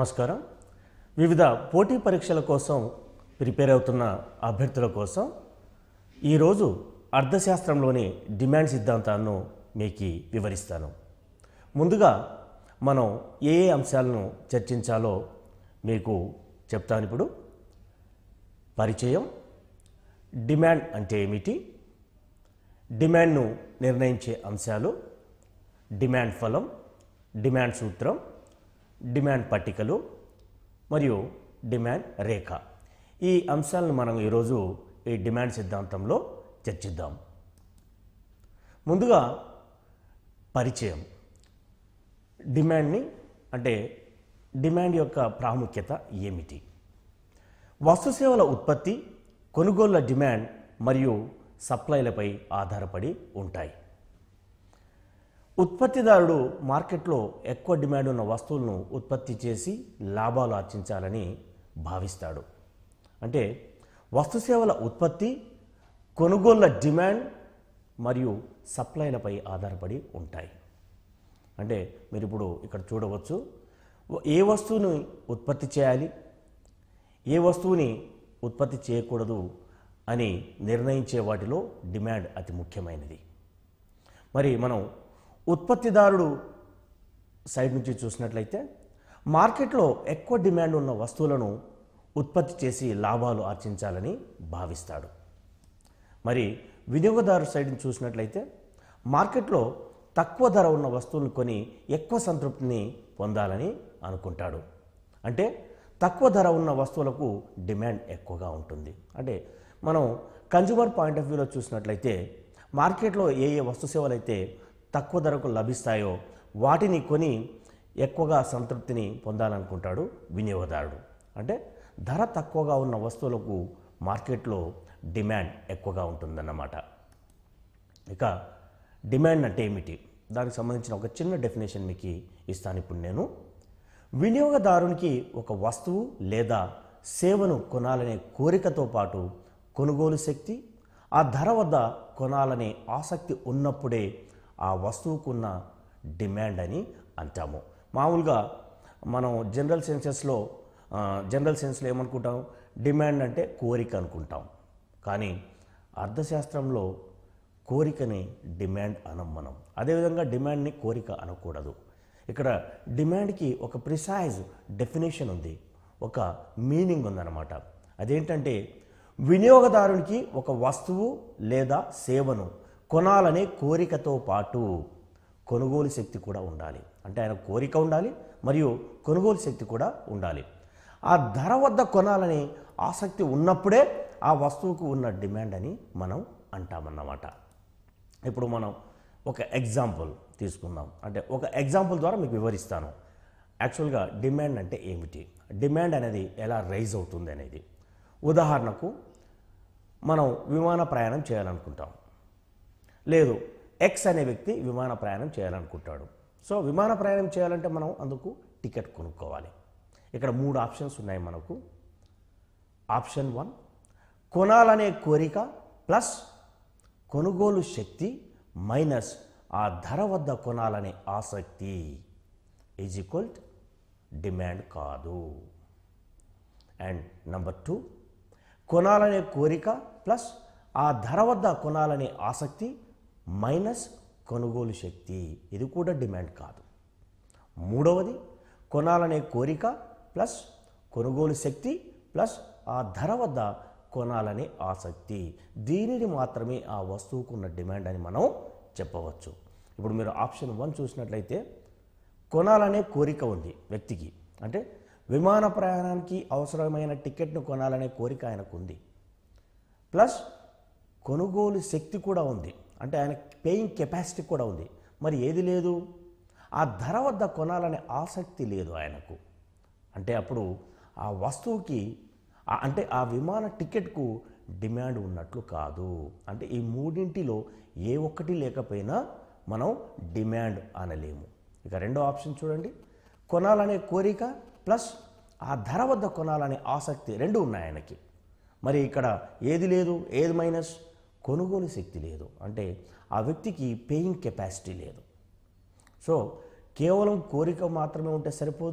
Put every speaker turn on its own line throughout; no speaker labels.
నమస్కారం వివిధ పోటీ పరీక్షల కోసం ప్రిపేర్ అవుతున్న అభ్యర్థుల కోసం ఈరోజు అర్థశాస్త్రంలోని డిమాండ్ సిద్ధాంతాలను మీకు వివరిస్తాను ముందుగా మనం ఏ ఏ అంశాలను చర్చించాలో మీకు చెప్తాను ఇప్పుడు పరిచయం డిమాండ్ అంటే ఏమిటి డిమాండ్ను నిర్ణయించే అంశాలు డిమాండ్ ఫలం డిమాండ్ సూత్రం డిమాండ్ పట్టికలు మరియు డిమాండ్ రేఖ ఈ అంశాలను మనం ఈరోజు ఈ డిమాండ్ సిద్ధాంతంలో చర్చిద్దాం ముందుగా పరిచయం డిమాండ్ని అంటే డిమాండ్ యొక్క ప్రాముఖ్యత ఏమిటి వస్తు సేవల ఉత్పత్తి కొనుగోళ్ల డిమాండ్ మరియు సప్లైలపై ఆధారపడి ఉంటాయి ఉత్పత్తిదారుడు మార్కెట్లో ఎక్కువ డిమాండ్ ఉన్న వస్తువులను ఉత్పత్తి చేసి లాభాలు ఆర్జించాలని భావిస్తాడు అంటే వస్తు సేవల ఉత్పత్తి కొనుగోళ్ల డిమాండ్ మరియు సప్లైలపై ఆధారపడి ఉంటాయి అంటే మీరు ఇప్పుడు ఇక్కడ చూడవచ్చు ఏ వస్తువుని ఉత్పత్తి చేయాలి ఏ వస్తువుని ఉత్పత్తి చేయకూడదు అని నిర్ణయించే వాటిలో డిమాండ్ అతి ముఖ్యమైనది మరి మనం ఉత్పత్తిదారుడు సైడ్ నుంచి చూసినట్లయితే మార్కెట్లో ఎక్కువ డిమాండ్ ఉన్న వస్తువులను ఉత్పత్తి చేసి లాభాలు ఆర్జించాలని భావిస్తాడు మరి వినియోగదారు సైడ్ నుంచి చూసినట్లయితే మార్కెట్లో తక్కువ ధర ఉన్న వస్తువులను కొని ఎక్కువ సంతృప్తిని పొందాలని అనుకుంటాడు అంటే తక్కువ ధర ఉన్న వస్తువులకు డిమాండ్ ఎక్కువగా ఉంటుంది అంటే మనం కన్జ్యూమర్ పాయింట్ ఆఫ్ వ్యూలో చూసినట్లయితే మార్కెట్లో ఏ ఏ వస్తు సేవలు అయితే తక్కువ ధరకు లభిస్తాయో వాటిని కొని ఎక్కువగా సంతృప్తిని పొందాలనుకుంటాడు వినియోగదారుడు అంటే ధర తక్కువగా ఉన్న వస్తువులకు మార్కెట్లో డిమాండ్ ఎక్కువగా ఉంటుందన్నమాట ఇక డిమాండ్ అంటే ఏమిటి దానికి సంబంధించిన ఒక చిన్న డెఫినేషన్ మీకు ఇస్తాను ఇప్పుడు నేను వినియోగదారునికి ఒక వస్తువు లేదా సేవను కొనాలనే కోరికతో పాటు కొనుగోలు శక్తి ఆ ధర వద్ద కొనాలనే ఆసక్తి ఉన్నప్పుడే ఆ వస్తువుకున్న డిమాండ్ అని అంటాము మామూలుగా మనం జనరల్ సెన్సెస్లో ఆ, జనరల్ సెన్స్లో ఏమనుకుంటాం డిమాండ్ అంటే కోరిక అనుకుంటాం కానీ అర్థశాస్త్రంలో కోరికని డిమాండ్ అనం మనం అదేవిధంగా డిమాండ్ని కోరిక అనకూడదు ఇక్కడ డిమాండ్కి ఒక ప్రిసైజ్ డెఫినేషన్ ఉంది ఒక మీనింగ్ ఉందన్నమాట అదేంటంటే వినియోగదారునికి ఒక వస్తువు లేదా సేవను కొనాలనే కోరికతో పాటు కొనుగోలు శక్తి కూడా ఉండాలి అంటే ఆయన కోరిక ఉండాలి మరియు కొనుగోలు శక్తి కూడా ఉండాలి ఆ ధర వద్ద కొనాలని ఆసక్తి ఉన్నప్పుడే ఆ వస్తువుకు ఉన్న డిమాండ్ అని మనం అంటామన్నమాట ఇప్పుడు మనం ఒక ఎగ్జాంపుల్ తీసుకుందాం అంటే ఒక ఎగ్జాంపుల్ ద్వారా మీకు వివరిస్తాను యాక్చువల్గా డిమాండ్ అంటే ఏమిటి డిమాండ్ అనేది ఎలా రైజ్ అవుతుంది అనేది ఉదాహరణకు మనం విమాన ప్రయాణం చేయాలనుకుంటాం లేదు ఎక్స్ అనే వ్యక్తి విమాన ప్రయాణం చేయాలనుకుంటాడు సో విమాన ప్రయాణం చేయాలంటే మనం అందుకు టికెట్ కొనుక్కోవాలి ఇక్కడ మూడు ఆప్షన్స్ ఉన్నాయి మనకు ఆప్షన్ వన్ కొనాలనే కోరిక ప్లస్ కొనుగోలు శక్తి మైనస్ ఆ ధర వద్ద కొనాలనే ఆసక్తి ఈజ్ ఈక్వల్ డిమాండ్ కాదు అండ్ నంబర్ టూ కొనాలనే కోరిక ప్లస్ ఆ ధర వద్ద కొనాలనే ఆసక్తి మైనస్ కొనుగోలు శక్తి ఇది కూడా డిమాండ్ కాదు మూడవది కొనాలనే కోరిక ప్లస్ కొనుగోలు శక్తి ప్లస్ ఆ ధర వద్ద కొనాలనే ఆసక్తి దీనిని మాత్రమే ఆ వస్తువుకు ఉన్న డిమాండ్ అని మనం చెప్పవచ్చు ఇప్పుడు మీరు ఆప్షన్ వన్ చూసినట్లయితే కొనాలనే కోరిక ఉంది వ్యక్తికి అంటే విమాన ప్రయాణానికి అవసరమైన టికెట్ను కొనాలనే కోరిక ఆయనకు ఉంది ప్లస్ కొనుగోలు శక్తి కూడా ఉంది అంటే ఆయన పేయింగ్ కెపాసిటీ కూడా ఉంది మరి ఏది లేదు ఆ ధర వద్ద కొనాలనే ఆసక్తి లేదు ఆయనకు అంటే అప్పుడు ఆ వస్తువుకి ఆ- అంటే ఆ విమాన టికెట్కు డిమాండ్ ఉన్నట్లు కాదు అంటే ఈ మూడింటిలో ఏ ఒక్కటి లేకపోయినా మనం డిమాండ్ అనలేము ఇక రెండో ఆప్షన్ చూడండి కొనాలనే కోరిక ప్లస్ ఆ ధర వద్ద కొనాలనే ఆసక్తి రెండు ఉన్నాయి ఆయనకి మరి ఇక్కడ ఏది లేదు ఏది మైనస్ కొనుగోలు శక్తి లేదు అంటే ఆ వ్యక్తికి పేయింగ్ కెపాసిటీ లేదు సో కేవలం కోరిక మాత్రమే ఉంటే సరిపోదు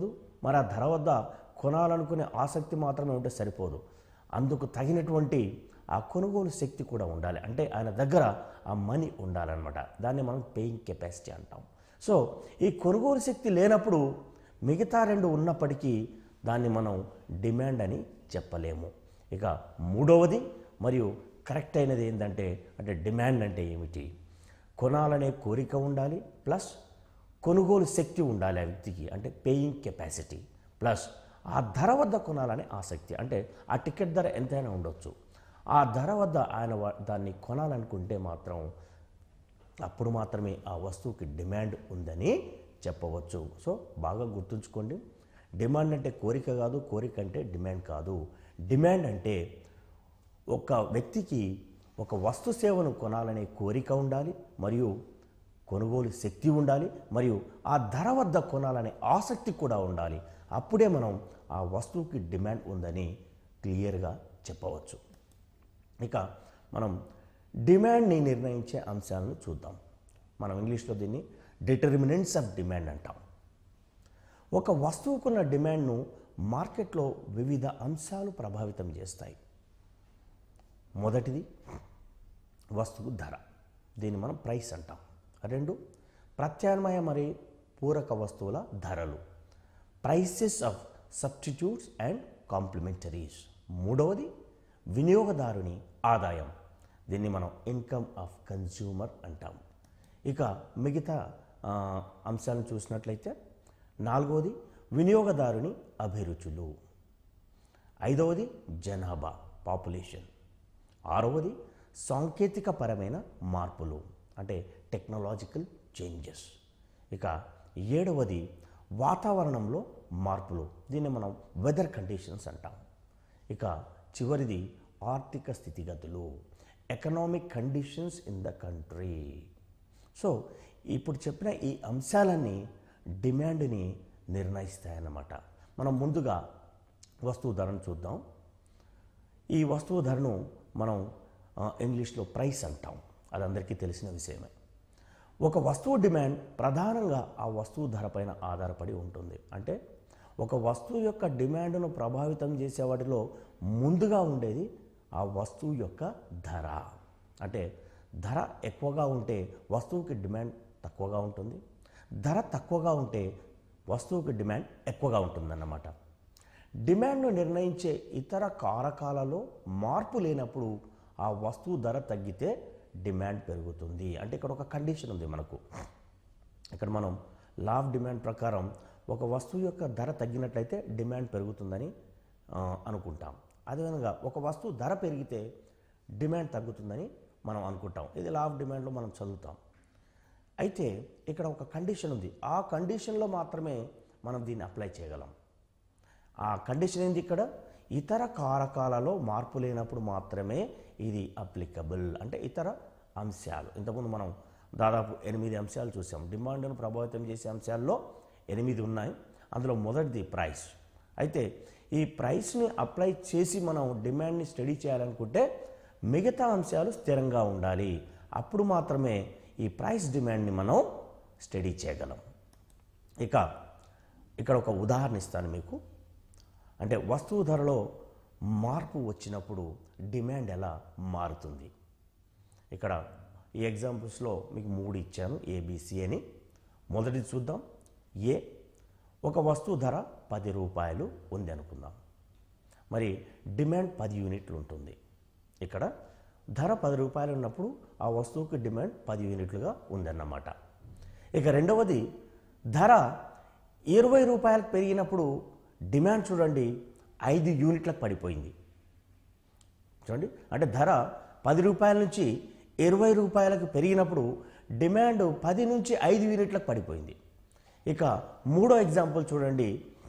మరి ఆ ధర వద్ద కొనాలనుకునే ఆసక్తి మాత్రమే ఉంటే సరిపోదు అందుకు తగినటువంటి ఆ కొనుగోలు శక్తి కూడా ఉండాలి అంటే ఆయన దగ్గర ఆ మనీ ఉండాలన్నమాట దాన్ని మనం పేయింగ్ కెపాసిటీ అంటాం సో ఈ కొనుగోలు శక్తి లేనప్పుడు మిగతా రెండు ఉన్నప్పటికీ దాన్ని మనం డిమాండ్ అని చెప్పలేము ఇక మూడవది మరియు కరెక్ట్ అయినది ఏంటంటే అంటే డిమాండ్ అంటే ఏమిటి కొనాలనే కోరిక ఉండాలి ప్లస్ కొనుగోలు శక్తి ఉండాలి ఆ వ్యక్తికి అంటే పేయింగ్ కెపాసిటీ ప్లస్ ఆ ధర వద్ద కొనాలనే ఆసక్తి అంటే ఆ టికెట్ ధర ఎంతైనా ఉండొచ్చు ఆ ధర వద్ద ఆయన వా- దాన్ని కొనాలనుకుంటే మాత్రం అప్పుడు మాత్రమే ఆ వస్తువుకి డిమాండ్ ఉందని చెప్పవచ్చు సో బాగా గుర్తుంచుకోండి డిమాండ్ అంటే కోరిక కాదు కోరిక అంటే డిమాండ్ కాదు డిమాండ్ అంటే ఒక వ్యక్తికి ఒక వస్తు సేవను కొనాలనే కోరిక ఉండాలి మరియు కొనుగోలు శక్తి ఉండాలి మరియు ఆ ధర వద్ద కొనాలనే ఆసక్తి కూడా ఉండాలి అప్పుడే మనం ఆ వస్తువుకి డిమాండ్ ఉందని క్లియర్గా చెప్పవచ్చు ఇక మనం డిమాండ్ని నిర్ణయించే అంశాలను చూద్దాం మనం ఇంగ్లీష్లో దీన్ని డిటర్మినెంట్స్ ఆఫ్ డిమాండ్ అంటాం ఒక వస్తువుకున్న డిమాండ్ను మార్కెట్లో వివిధ అంశాలు ప్రభావితం చేస్తాయి మొదటిది వస్తువు ధర దీన్ని మనం ప్రైస్ అంటాం రెండు ప్రత్యామ్నాయ మరియు పూరక వస్తువుల ధరలు prices of substitutes and complementaries మూడవది వినియోగదారుని ఆదాయం దీన్ని మనం ఇన్కమ్ ఆఫ్ కన్జ్యూమర్ అంటాం ఇక మిగతా ఆ, అంశాలను చూసినట్లయితే నాలుగవది వినియోగదారుని అభిరుచులు ఐదవది జనాభా పాపులేషన్ ఆరవది సాంకేతికపరమైన మార్పులు అంటే టెక్నాలజికల్ చేంజెస్ ఇక ఏడవది వాతావరణంలో మార్పులు దీన్ని మనం వెదర్ కండిషన్స్ అంటాం ఇక చివరిది ఆర్థిక స్థితిగతులు economic conditions in the country so ఇప్పుడు చెప్పిన ఈ అంశాలన్నీ డిమాండ్ని నిర్ణయిస్తాయన్నమాట మనం ముందుగా వస్తువు ధరను చూద్దాం ఈ వస్తువు ధరను మనం ఆ, ఇంగ్లీష్లో ప్రైస్ అంటాం అది అందరికీ తెలిసిన విషయమే ఒక వస్తువు డిమాండ్ ప్రధానంగా ఆ వస్తువు ధర పైన ఆధారపడి ఉంటుంది అంటే ఒక వస్తువు యొక్క డిమాండ్ను ప్రభావితం చేసే వాటిలో ముందుగా ఉండేది ఆ వస్తువు యొక్క ధర అంటే ధర ఎక్కువగా ఉంటే వస్తువుకి డిమాండ్ తక్కువగా ఉంటుంది ధర తక్కువగా ఉంటే వస్తువుకి డిమాండ్ ఎక్కువగా ఉంటుందన్నమాట డిమాండ్ను నిర్ణయించే ఇతర కారకాలలో మార్పు లేనప్పుడు ఆ వస్తువు ధర తగ్గితే డిమాండ్ పెరుగుతుంది అంటే ఇక్కడ ఒక కండిషన్ ఉంది మనకు ఇక్కడ మనం లా ఆఫ్ డిమాండ్ ప్రకారం ఒక వస్తువు యొక్క ధర తగ్గినట్లయితే డిమాండ్ పెరుగుతుందని ఆ, అనుకుంటాం అదేవిధంగా ఒక వస్తువు ధర పెరిగితే డిమాండ్ తగ్గుతుందని మనం అనుకుంటాం ఇది లా ఆఫ్ డిమాండ్లో మనం చదువుతాం అయితే ఇక్కడ ఒక కండిషన్ ఉంది ఆ కండిషన్లో మాత్రమే మనం దీన్ని అప్లై చేయగలం ఆ కండిషన్ ఏంది ఇక్కడ ఇతర కారకాలలో మార్పు లేనప్పుడు మాత్రమే ఇది అప్లికబుల్ అంటే ఇతర అంశాలు ఇంతకుముందు మనం దాదాపు ఎనిమిది అంశాలు చూసాం డిమాండ్ను ప్రభావితం చేసే అంశాల్లో ఎనిమిది ఉన్నాయి అందులో మొదటిది ప్రైస్ అయితే ఈ ప్రైస్ని అప్లై చేసి మనం డిమాండ్ని స్టడీ చేయాలనుకుంటే మిగతా అంశాలు స్థిరంగా ఉండాలి అప్పుడు మాత్రమే ఈ ప్రైస్ డిమాండ్ని మనం స్టడీ చేయగలం ఇక ఇక్కడ ఒక ఉదాహరణ ఇస్తాను మీకు అంటే వస్తువు ధరలో మార్పు వచ్చినప్పుడు డిమాండ్ ఎలా మారుతుంది ఇక్కడ ఈ ఎగ్జాంపుల్స్లో మీకు మూడు ఇచ్చాను ఏబిసి అని మొదటిది చూద్దాం ఏ ఒక వస్తువు ధర పది రూపాయలు ఉంది అనుకుందాం మరి డిమాండ్ పది యూనిట్లు ఉంటుంది ఇక్కడ ధర పది రూపాయలు ఉన్నప్పుడు ఆ వస్తువుకి డిమాండ్ పది యూనిట్లుగా ఉందన్నమాట ఇక రెండవది ధర ఇరవై రూపాయలకు పెరిగినప్పుడు డిమాండ్ చూడండి ఐదు యూనిట్లకు పడిపోయింది చూడండి అంటే ధర పది రూపాయల నుంచి ఇరవై రూపాయలకు పెరిగినప్పుడు డిమాండ్ పది నుంచి ఐదు యూనిట్లకు పడిపోయింది ఇక మూడో ఎగ్జాంపుల్ చూడండి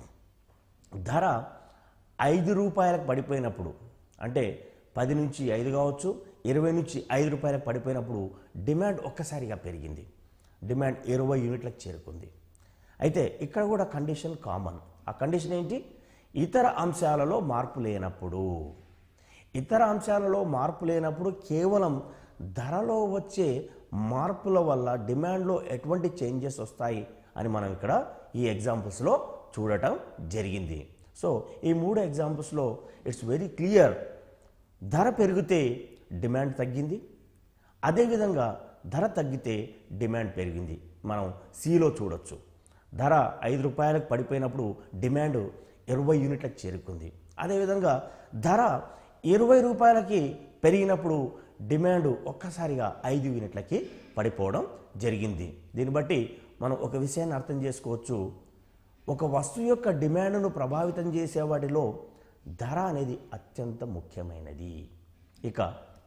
ధర ఐదు రూపాయలకు పడిపోయినప్పుడు అంటే పది నుంచి ఐదు కావచ్చు ఇరవై నుంచి ఐదు రూపాయలకు పడిపోయినప్పుడు డిమాండ్ ఒక్కసారిగా పెరిగింది డిమాండ్ ఇరవై యూనిట్లకు చేరుకుంది అయితే ఇక్కడ కూడా కండిషన్ కామన్ ఆ కండిషన్ ఏంటి ఇతర అంశాలలో మార్పు లేనప్పుడు ఇతర అంశాలలో మార్పు లేనప్పుడు కేవలం ధరలో వచ్చే మార్పుల వల్ల డిమాండ్లో ఎటువంటి చేంజెస్ వస్తాయి అని మనం ఇక్కడ ఈ ఎగ్జాంపుల్స్లో చూడటం జరిగింది సో ఈ మూడు ఎగ్జాంపుల్స్లో ఇట్స్ వెరీ క్లియర్ ధర పెరిగితే డిమాండ్ తగ్గింది అదేవిధంగా ధర తగ్గితే డిమాండ్ పెరిగింది మనం సిలో చూడొచ్చు ధర ఐదు రూపాయలకు పడిపోయినప్పుడు డిమాండ్ ఇరవై యూనిట్లకు చేరుకుంది అదేవిధంగా ధర ఇరవై రూపాయలకి పెరిగినప్పుడు డిమాండ్ ఒక్కసారిగా ఐదు యూనిట్లకి పడిపోవడం జరిగింది దీన్ని బట్టి మనం ఒక విషయాన్ని అర్థం చేసుకోవచ్చు ఒక వస్తువు యొక్క డిమాండ్ను ప్రభావితం చేసే వాటిలో ధర అనేది అత్యంత ముఖ్యమైనది ఇక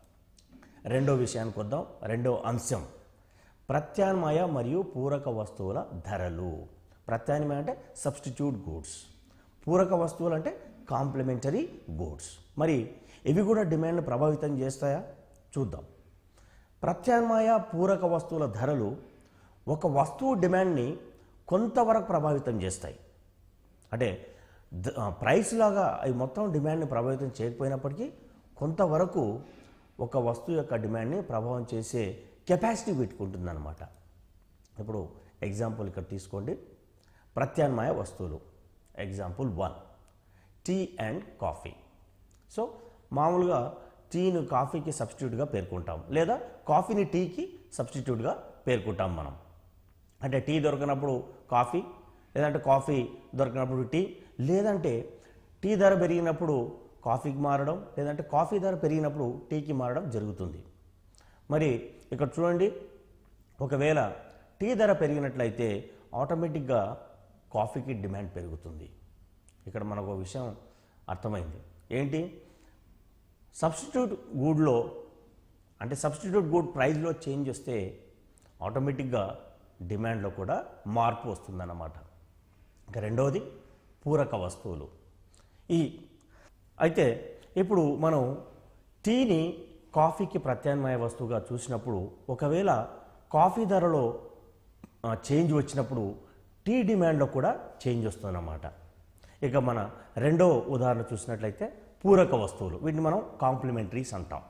రెండో విషయానికి వద్దాం రెండో అంశం ప్రత్యామ్నాయ మరియు పూరక వస్తువుల ధరలు ప్రత్యామ్నాయ అంటే సబ్స్టిట్యూట్ గూడ్స్ పూరక వస్తువులు అంటే కాంప్లిమెంటరీ గూడ్స్ మరి ఇవి కూడా డిమాండ్ను ప్రభావితం చేస్తాయా చూద్దాం ప్రత్యామ్నాయ పూరక వస్తువుల ధరలు ఒక వస్తువు డిమాండ్ని కొంతవరకు ప్రభావితం చేస్తాయి అంటే ద- ఆ, ప్రైస్ లాగా అవి మొత్తం డిమాండ్ని ప్రభావితం చేయకపోయినప్పటికీ కొంతవరకు ఒక వస్తువు యొక్క డిమాండ్ని ప్రభావం చేసే కెపాసిటీ పెట్టుకుంటుందన్నమాట ఇప్పుడు ఎగ్జాంపుల్ ఇక్కడ తీసుకోండి ప్రత్యామ్నాయ వస్తువులు example one tea and coffee so మామూలుగా టీను కాఫీకి సబ్స్టిట్యూట్గా పేర్కొంటాం లేదా కాఫీని టీకి సబ్స్టిట్యూట్గా పేర్కొంటాం మనం అంటే టీ దొరకనప్పుడు కాఫీ లేదంటే కాఫీ దొరకనప్పుడు టీ లేదంటే టీ ధర పెరిగినప్పుడు కాఫీకి మారడం లేదంటే కాఫీ ధర పెరిగినప్పుడు టీకి మారడం జరుగుతుంది మరి ఇక్కడ చూడండి ఒకవేళ టీ ధర పెరిగినట్లయితే ఆటోమేటిక్గా కాఫీకి డిమాండ్ పెరుగుతుంది ఇక్కడ మనకు ఒక విషయం అర్థమైంది ఏంటి సబ్స్టిట్యూట్ గూడ్లో అంటే సబ్స్టిట్యూట్ గూడ్ ప్రైస్లో చేంజ్ వస్తే ఆటోమేటిక్గా డిమాండ్లో కూడా మార్పు వస్తుందన్నమాట ఇంకా రెండవది పూరక వస్తువులు ఈ అయితే ఇప్పుడు మనం టీని కాఫీకి ప్రత్యామ్నాయ వస్తువుగా చూసినప్పుడు ఒకవేళ కాఫీ ధరలో ఆ, చేంజ్ వచ్చినప్పుడు టీ డిమాండ్లో కూడా చేంజ్ వస్తుందన్నమాట ఇక మన రెండో ఉదాహరణ చూసినట్లయితే పూరక వస్తువులు వీటిని మనం కాంప్లిమెంటరీస్ అంటాం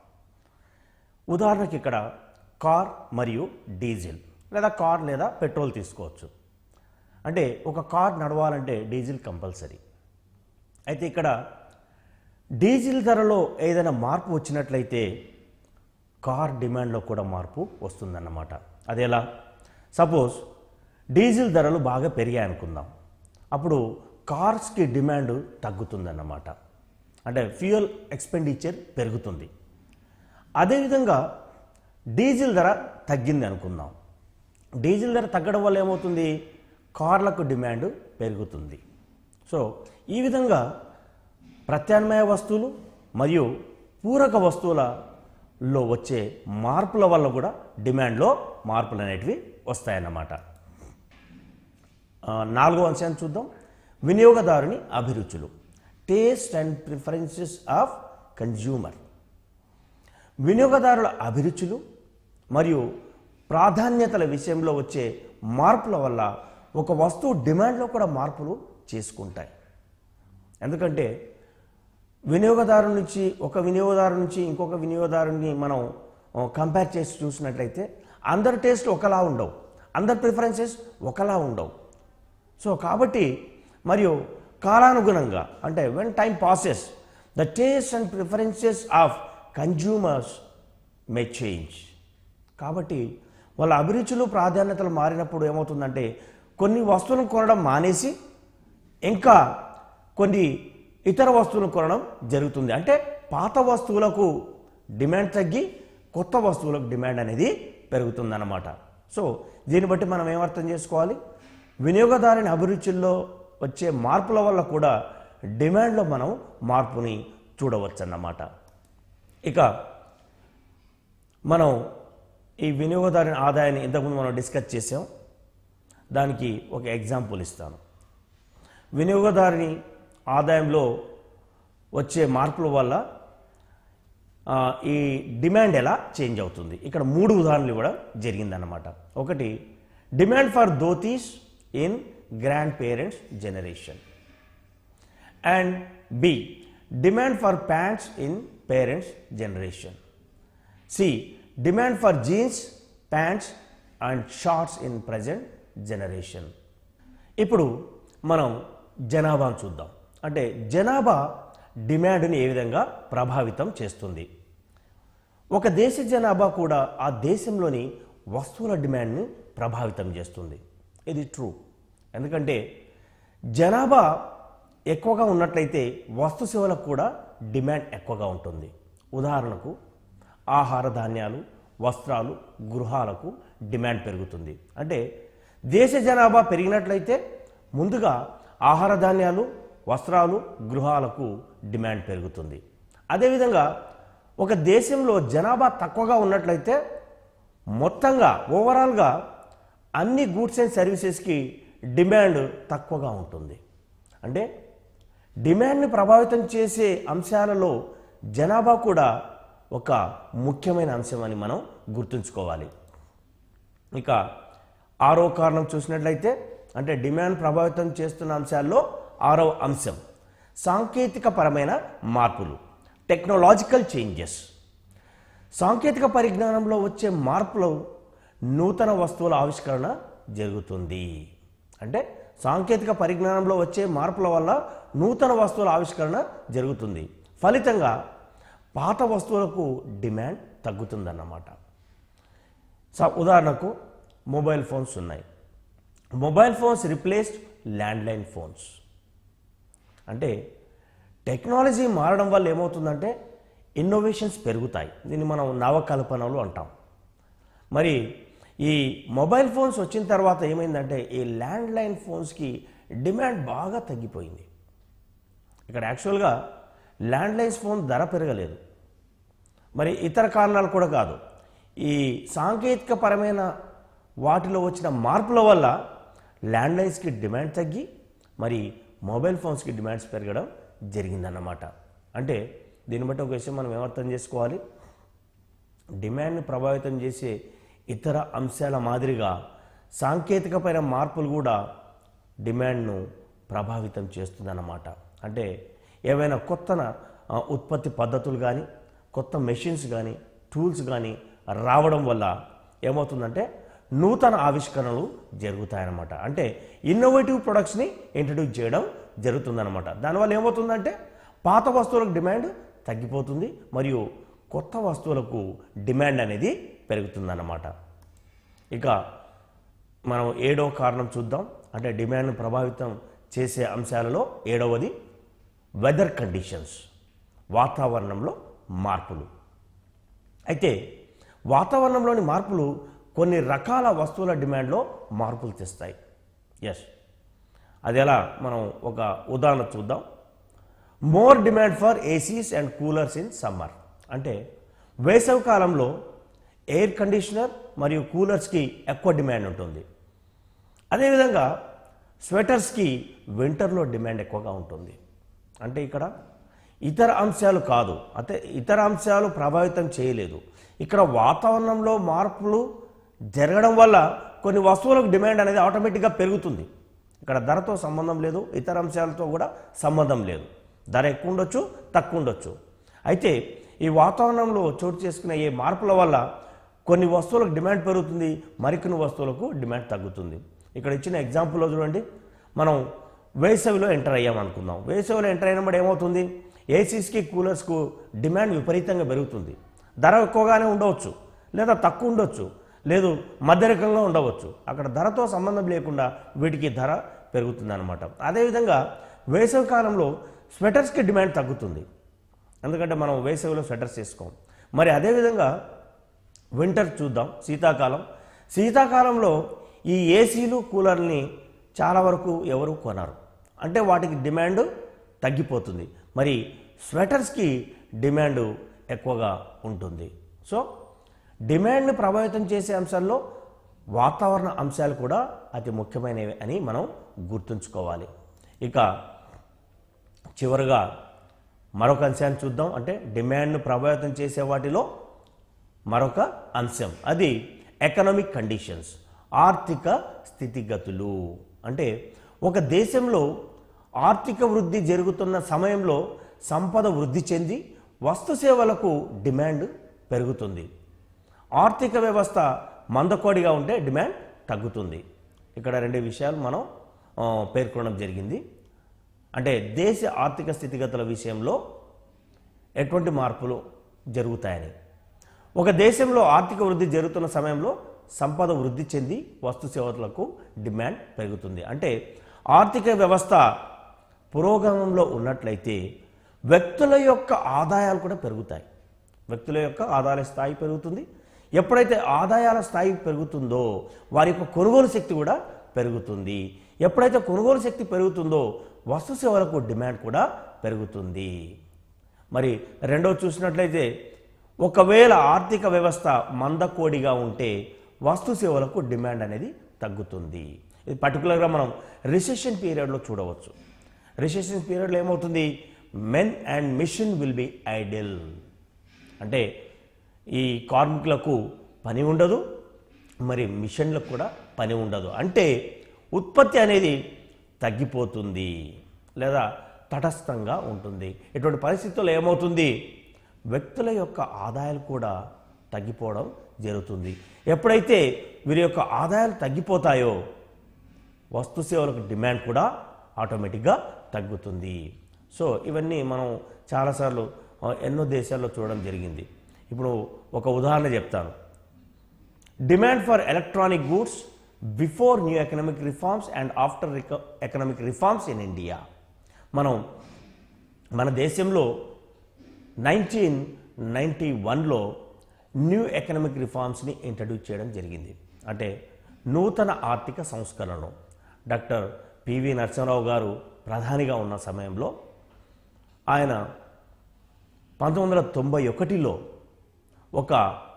ఉదాహరణకి ఇక్కడ కార్ మరియు డీజిల్ లేదా కార్ లేదా పెట్రోల్ తీసుకోవచ్చు అంటే ఒక కార్ నడవాలంటే డీజిల్ కంపల్సరీ అయితే ఇక్కడ డీజిల్ ధరలో ఏదైనా మార్పు వచ్చినట్లయితే కార్ డిమాండ్లో కూడా మార్పు వస్తుందన్నమాట అదేలా సపోజ్ డీజిల్ ధరలు బాగా పెరిగాయి అనుకుందాం అప్పుడు కార్స్కి డిమాండ్ తగ్గుతుందన్నమాట అంటే ఫ్యూయల్ ఎక్స్పెండిచర్ పెరుగుతుంది అదేవిధంగా డీజిల్ ధర తగ్గింది అనుకుందాం డీజిల్ ధర తగ్గడం వల్ల ఏమవుతుంది కార్లకు డిమాండ్ పెరుగుతుంది సో ఈ విధంగా ప్రత్యామ్నాయ వస్తువులు మరియు పూరక వస్తువులలో వచ్చే మార్పుల వల్ల కూడా డిమాండ్లో మార్పులు అనేటివి వస్తాయన్నమాట ఆ, నాలుగో అంశాన్ని చూద్దాం వినియోగదారుని అభిరుచులు taste and preferences of consumer వినియోగదారుల అభిరుచులు మరియు ప్రాధాన్యతల విషయంలో వచ్చే మార్పుల వల్ల ఒక వస్తువు డిమాండ్లో కూడా మార్పులు చేసుకుంటాయి ఎందుకంటే వినియోగదారు నుంచి ఒక వినియోగదారు నుంచి ఇంకొక వినియోగదారుని మనం కంపేర్ చేసి చూసినట్లయితే అందరి టేస్ట్ ఒకలా ఉండవు అందరి ప్రిఫరెన్సెస్ ఒకలా ఉండవు సో కాబట్టి మరియు కాలానుగుణంగా అంటే when time passes the taste and preferences of consumers may change కాబట్టి వాళ్ళ అభిరుచులు ప్రాధాన్యతలు మారినప్పుడు ఏమవుతుందంటే కొన్ని వస్తువులను కొనడం మానేసి ఇంకా కొన్ని ఇతర వస్తువులను కొనడం జరుగుతుంది అంటే పాత వస్తువులకు డిమాండ్ తగ్గి కొత్త వస్తువులకు డిమాండ్ అనేది పెరుగుతుందన్నమాట సో దీన్ని బట్టి మనం ఏమర్థం చేసుకోవాలి వినియోగదారుని అభిరుచుల్లో వచ్చే మార్పుల వల్ల కూడా డిమాండ్లో మనం మార్పుని చూడవచ్చు అన్నమాట ఇక మనం ఈ వినియోగదారుని ఆదాయాన్ని ఇంతకుముందు మనం డిస్కస్ చేసాం దానికి ఒక ఎగ్జాంపుల్ ఇస్తాను వినియోగదారుని ఆదాయంలో వచ్చే మార్పుల వల్ల ఆ, ఈ డిమాండ్ ఎలా చేంజ్ అవుతుంది ఇక్కడ మూడు ఉదాహరణలు కూడా జరిగిందన్నమాట ఒకటి demand for dhotis in grandparents generation and B demand for pants in parents generation C demand for jeans pants and shorts in present generation ఇప్పుడు మనం జనాభాను చూద్దాం అంటే జనాభా డిమాండ్ని ఏ విధంగా ప్రభావితం చేస్తుంది ఒక దేశ జనాభా కూడా ఆ దేశంలోని వస్తువుల డిమాండ్ని ప్రభావితం చేస్తుంది ఇది ట్రూ ఎందుకంటే జనాభా ఎక్కువగా ఉన్నట్లయితే వస్తు సేవలకు కూడా డిమాండ్ ఎక్కువగా ఉంటుంది ఉదాహరణకు ఆహార ధాన్యాలు వస్త్రాలు గృహాలకు డిమాండ్ పెరుగుతుంది అంటే దేశ జనాభా పెరిగినట్లయితే ముందుగా ఆహార ధాన్యాలు వస్త్రాలు గృహాలకు డిమాండ్ పెరుగుతుంది అదేవిధంగా ఒక దేశంలో జనాభా తక్కువగా ఉన్నట్లయితే మొత్తంగా ఓవరాల్గా అన్ని గూడ్స్ అండ్ సర్వీసెస్కి డిమాండ్ తక్కువగా ఉంటుంది అంటే డిమాండ్ని ప్రభావితం చేసే అంశాలలో జనాభా కూడా ఒక ముఖ్యమైన అంశం అని మనం గుర్తుంచుకోవాలి ఇక ఆరో కారణం చూసినట్లయితే అంటే డిమాండ్ ప్రభావితం చేస్తున్న అంశాల్లో ఆరో అంశం సాంకేతిక పరమైన మార్పులు టెక్నాలజికల్ చేంజెస్ సాంకేతిక పరిజ్ఞానంలో వచ్చే మార్పులు నూతన వస్తువుల ఆవిష్కరణ జరుగుతుంది అంటే సాంకేతిక పరిజ్ఞానంలో వచ్చే మార్పుల వల్ల నూతన వస్తువుల ఆవిష్కరణ జరుగుతుంది ఫలితంగా పాత వస్తువులకు డిమాండ్ తగ్గుతుందన్నమాట స- ఉదాహరణకు మొబైల్ ఫోన్స్ ఉన్నాయి mobile phones replaced landline phones అంటే టెక్నాలజీ మారడం వల్ల ఏమవుతుందంటే ఇన్నోవేషన్స్ పెరుగుతాయి దీన్ని మనం నవకల్పనలు అంటాం మరి ఈ మొబైల్ ఫోన్స్ వచ్చిన తర్వాత ఏమైందంటే ఈ ల్యాండ్లైన్ ఫోన్స్కి డిమాండ్ బాగా తగ్గిపోయింది ఇక్కడ యాక్చువల్గా ల్యాండ్లైన్స్ ఫోన్ ధర పెరగలేదు మరి ఇతర కారణాలు కూడా కాదు ఈ సాంకేతిక పరమైన వాటిలో వచ్చిన మార్పుల వల్ల ల్యాండ్లైన్స్కి డిమాండ్ తగ్గి మరి మొబైల్ ఫోన్స్కి డిమాండ్స్ పెరగడం జరిగిందన్నమాట అంటే దీన్ని బట్టి ఒక విషయం మనం ఏమర్థం చేసుకోవాలి డిమాండ్ని ప్రభావితం చేసే ఇతర అంశాల మాదిరిగా సాంకేతికపైన మార్పులు కూడా డిమాండ్ను ప్రభావితం చేస్తుందన్నమాట అంటే ఏవైనా కొత్త ఆ, ఉత్పత్తి పద్ధతులు కానీ కొత్త మెషిన్స్ కానీ టూల్స్ కానీ రావడం వల్ల ఏమవుతుందంటే నూతన ఆవిష్కరణలు జరుగుతాయన్నమాట అంటే ఇన్నోవేటివ్ ప్రొడక్ట్స్ని ఇంట్రడ్యూస్ చేయడం జరుగుతుందన్నమాట దానివల్ల ఏమవుతుందంటే పాత వస్తువులకు డిమాండ్ తగ్గిపోతుంది మరియు కొత్త వస్తువులకు డిమాండ్ అనేది పెరుగుతుందన్నమాట ఇక మనం ఏడవ కారణం చూద్దాం అంటే డిమాండ్ను ప్రభావితం చేసే అంశాలలో ఏడవది వెదర్ కండిషన్స్ వాతావరణంలో మార్పులు అయితే వాతావరణంలోని మార్పులు కొన్ని రకాల వస్తువుల డిమాండ్లో మార్పులు తెస్తాయి ఎస్ అది ఎలా మనం ఒక ఉదాహరణ చూద్దాం more demand for ACs and coolers in summer అంటే వేసవి కాలంలో ఎయిర్ కండిషనర్ మరియు కూలర్స్కి ఎక్కువ డిమాండ్ ఉంటుంది అదేవిధంగా స్వెటర్స్కి వింటర్లో డిమాండ్ ఎక్కువగా ఉంటుంది అంటే ఇక్కడ ఇతర అంశాలు కాదు అంటే ఇతర అంశాలు ప్రభావితం చేయలేదు ఇక్కడ వాతావరణంలో మార్పులు జరగడం వల్ల కొన్ని వస్తువులకు డిమాండ్ అనేది ఆటోమేటిక్గా పెరుగుతుంది ఇక్కడ ధరతో సంబంధం లేదు ఇతర అంశాలతో కూడా సంబంధం లేదు ధర ఎక్కువ ఉండొచ్చు తక్కువ ఉండొచ్చు అయితే ఈ వాతావరణంలో చోటు చేసుకునే ఈ మార్పుల వల్ల కొన్ని వస్తువులకు డిమాండ్ పెరుగుతుంది మరికొన్ని వస్తువులకు డిమాండ్ తగ్గుతుంది ఇక్కడ ఇచ్చిన ఎగ్జాంపుల్లో చూడండి మనం వేసవిలో ఎంటర్ అయ్యాం అనుకుందాం వేసవిలో ఎంటర్ అయినప్పుడు ఏమవుతుంది ఏసీస్కి కూలర్స్కు డిమాండ్ విపరీతంగా పెరుగుతుంది ధర ఎక్కువగానే ఉండవచ్చు లేదా తక్కువ ఉండొచ్చు లేదు మధ్యరకంగా ఉండవచ్చు అక్కడ ధరతో సంబంధం లేకుండా వీటికి ధర పెరుగుతుంది అదేవిధంగా వేసవి కాలంలో స్వెటర్స్కి డిమాండ్ తగ్గుతుంది ఎందుకంటే మనం వేసవిలో స్వెటర్స్ వేసుకోం మరి అదేవిధంగా వింటర్ చూద్దాం శీతాకాలం శీతాకాలంలో ఈ ఏసీలు కూలర్ని చాలా వరకు ఎవరు కొనరు అంటే వాటికి డిమాండ్ తగ్గిపోతుంది మరి స్వెటర్స్కి డిమాండ్ ఎక్కువగా ఉంటుంది సో డిమాండ్ని ప్రభావితం చేసే అంశాల్లో వాతావరణ అంశాలు కూడా అతి ముఖ్యమైనవి అని మనం గుర్తుంచుకోవాలి ఇక చివరగా మరొక అంశాన్ని చూద్దాం అంటే డిమాండ్ను ప్రభావితం చేసే వాటిలో మరొక అంశం అది ఎకనామిక్ కండిషన్స్ ఆర్థిక స్థితిగతులు అంటే ఒక దేశంలో ఆర్థిక వృద్ధి జరుగుతున్న సమయంలో సంపద వృద్ధి చెంది వస్తు సేవలకు డిమాండ్ పెరుగుతుంది ఆర్థిక వ్యవస్థ మందకోడిగా ఉంటే డిమాండ్ తగ్గుతుంది ఇక్కడ రెండు విషయాలు మనం ఆ, పేర్కొనడం జరిగింది అంటే దేశ ఆర్థిక స్థితిగతుల విషయంలో ఎటువంటి మార్పులు జరుగుతాయని ఒక దేశంలో ఆర్థిక వృద్ధి జరుగుతున్న సమయంలో సంపద వృద్ధి చెంది వస్తు సేవలకు డిమాండ్ పెరుగుతుంది అంటే ఆర్థిక వ్యవస్థ పురోగమంలో ఉన్నట్లయితే వ్యక్తుల యొక్క ఆదాయాలు కూడా పెరుగుతాయి వ్యక్తుల యొక్క ఆదాయాల స్థాయి పెరుగుతుంది ఎప్పుడైతే ఆదాయాల స్థాయి పెరుగుతుందో వారి యొక్క కొనుగోలు శక్తి కూడా పెరుగుతుంది ఎప్పుడైతే కొనుగోలు శక్తి పెరుగుతుందో వస్తు సేవలకు డిమాండ్ కూడా పెరుగుతుంది మరి రెండవ చూసినట్లయితే ఒకవేళ ఆర్థిక వ్యవస్థ మందకోడిగా ఉంటే వస్తు సేవలకు డిమాండ్ అనేది తగ్గుతుంది ఇది పర్టికులర్గా మనం రిసెషన్ పీరియడ్లో చూడవచ్చు రిసెషన్ పీరియడ్లో ఏమవుతుంది men and machine will be idle అంటే ఈ కార్మికులకు పని ఉండదు మరి మిషన్లకు కూడా పని ఉండదు అంటే ఉత్పత్తి అనేది తగ్గిపోతుంది లేదా తటస్థంగా ఉంటుంది ఇటువంటి పరిస్థితుల్లో ఏమవుతుంది వ్యక్తుల యొక్క ఆదాయాలు కూడా తగ్గిపోవడం జరుగుతుంది ఎప్పుడైతే వీరి యొక్క ఆదాయాలు తగ్గిపోతాయో వస్తు సేవలకు డిమాండ్ కూడా ఆటోమేటిక్గా తగ్గుతుంది సో ఇవన్నీ మనం చాలాసార్లు ఆ, ఎన్నో దేశాల్లో చూడడం జరిగింది ఇప్పుడు ఒక ఉదాహరణ చెప్తాను demand for electronic goods before new economic reforms and after economic reforms in India మనం మన దేశంలో నైన్టీన్ నైంటీ వన్లో న్యూ ఎకనామిక్ రిఫార్మ్స్ని ఇంట్రడ్యూస్ చేయడం జరిగింది అంటే నూతన ఆర్థిక సంస్కరణలు డాక్టర్ పివి నరసింహరావు గారు ప్రధానిగా ఉన్న సమయంలో ఆయన పంతొమ్మిది వందల తొంభై ఒకటిలో ఒక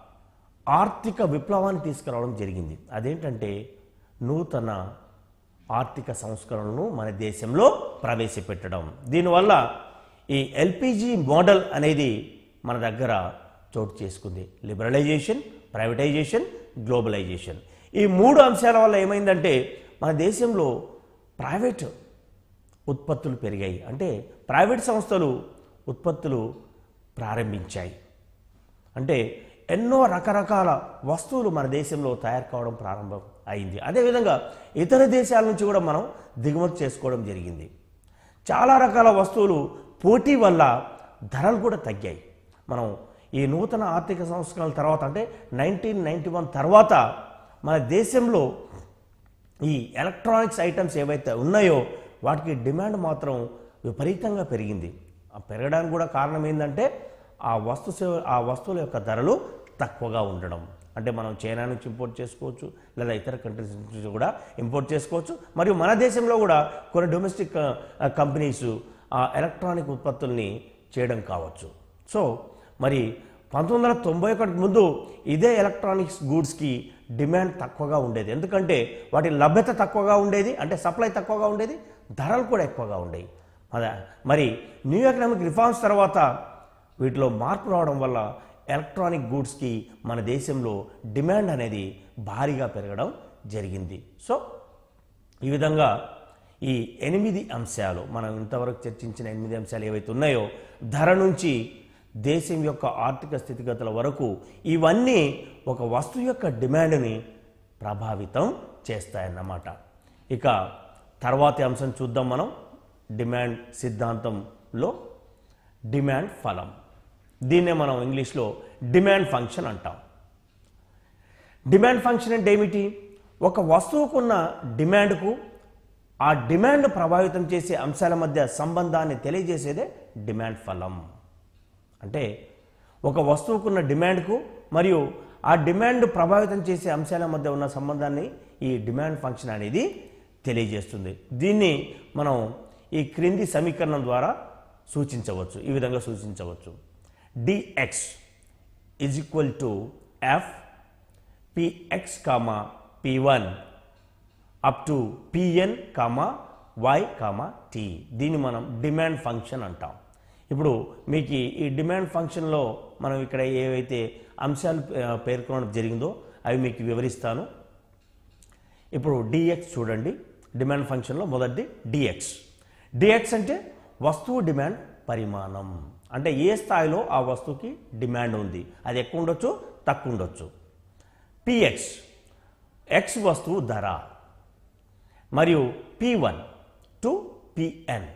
ఆర్థిక విప్లవాన్ని తీసుకురావడం జరిగింది అదేంటంటే నూతన ఆర్థిక సంస్కరణలను మన దేశంలో ప్రవేశపెట్టడం దీనివల్ల ఈ ఎల్పిజి మోడల్ అనేది మన దగ్గర చోటు చేసుకుంది లిబరలైజేషన్ ప్రైవేటైజేషన్ గ్లోబలైజేషన్ ఈ మూడు అంశాల వల్ల ఏమైందంటే మన దేశంలో ప్రైవేట్ ఉత్పత్తులు పెరిగాయి అంటే ప్రైవేట్ సంస్థలు ఉత్పత్తులు ప్రారంభించాయి అంటే ఎన్నో రకరకాల వస్తువులు మన దేశంలో తయారు కావడం ప్రారంభం అయింది అదేవిధంగా ఇతర దేశాల నుంచి కూడా మనం దిగుమతి చేసుకోవడం జరిగింది చాలా రకాల వస్తువులు పోటీ వల్ల ధరలు కూడా తగ్గాయి మనం ఈ నూతన ఆర్థిక సంస్కరణల తర్వాత అంటే నైన్టీన్ నైంటీ వన్ తర్వాత మన దేశంలో ఈ ఎలక్ట్రానిక్స్ ఐటమ్స్ ఏవైతే ఉన్నాయో వాటికి డిమాండ్ మాత్రం విపరీతంగా పెరిగింది ఆ పెరగడానికి కూడా కారణం ఏంటంటే ఆ వస్తు సేవ ఆ వస్తువుల యొక్క ధరలు తక్కువగా ఉండడం అంటే మనం చైనా నుంచి ఇంపోర్ట్ చేసుకోవచ్చు లేదా ఇతర కంట్రీస్ నుంచి కూడా ఇంపోర్ట్ చేసుకోవచ్చు మరియు మన దేశంలో కూడా కొన్ని డొమెస్టిక్ కంపెనీస్ ఆ ఎలక్ట్రానిక్ ఉత్పత్తుల్ని చేయడం కావచ్చు సో మరి పంతొమ్మిది వందల తొంభై ఒకటి ముందు ఇదే ఎలక్ట్రానిక్స్ గూడ్స్కి డిమాండ్ తక్కువగా ఉండేది ఎందుకంటే వాటి లభ్యత తక్కువగా ఉండేది అంటే సప్లై తక్కువగా ఉండేది ధరలు కూడా ఎక్కువగా ఉండేవి అదే మరి న్యూ ఎకనామిక్ రిఫార్మ్స్ తర్వాత వీటిలో మార్పు రావడం వల్ల ఎలక్ట్రానిక్ గూడ్స్కి మన దేశంలో డిమాండ్ అనేది భారీగా పెరగడం జరిగింది సో ఈ విధంగా ఈ ఎనిమిది అంశాలు మనం ఇంతవరకు చర్చించిన ఎనిమిది అంశాలు ఏవైతే ఉన్నాయో ధర నుంచి దేశం యొక్క ఆర్థిక స్థితిగతుల వరకు ఇవన్నీ ఒక వస్తువు యొక్క డిమాండ్ని ప్రభావితం చేస్తాయన్నమాట ఇక తర్వాతి అంశం చూద్దాం మనం డిమాండ్ సిద్ధాంతంలో డిమాండ్ ఫలం దీన్నే మనం ఇంగ్లీష్లో డిమాండ్ ఫంక్షన్ అంటాం డిమాండ్ ఫంక్షన్ అంటే ఏమిటి ఒక వస్తువుకున్న డిమాండ్కు ఆ డిమాండ్ ప్రభావితం చేసే అంశాల మధ్య సంబంధాన్ని తెలియజేసేదే డిమాండ్ ఫలం అంటే ఒక వస్తువుకున్న డిమాండ్కు మరియు ఆ డిమాండ్ ప్రభావితం చేసే అంశాల మధ్య ఉన్న సంబంధాన్ని ఈ డిమాండ్ ఫంక్షన్ అనేది తెలియజేస్తుంది దీన్ని మనం ఈ క్రింది సమీకరణం ద్వారా సూచించవచ్చు ఈ విధంగా సూచించవచ్చు D X is equal to F P X comma P one up to P N comma Y comma T దీన్ని మనం డిమాండ్ ఫంక్షన్ అంటాం ఇప్పుడు మీకు ఈ- ఈ డిమాండ్ ఫంక్షన్లో మనం ఇక్కడ ఏవైతే అంశాలు ఆ, పేర్కొనడం జరిగిందో అవి మీకు వివరిస్తాను ఇప్పుడు డిఎక్స్ చూడండి డిమాండ్ ఫంక్షన్లో మొదటిది డిఎక్స్ డిఎక్స్ అంటే వస్తువు డిమాండ్ పరిమాణం అంటే ఏ స్థాయిలో ఆ వస్తువుకి డిమాండ్ ఉంది అది ఎక్కువ ఉండొచ్చు తక్కువ ఉండొచ్చు పిఎక్స్ ఎక్స్ వస్తువు ధర మరియు పి వన్ టు పిఎన్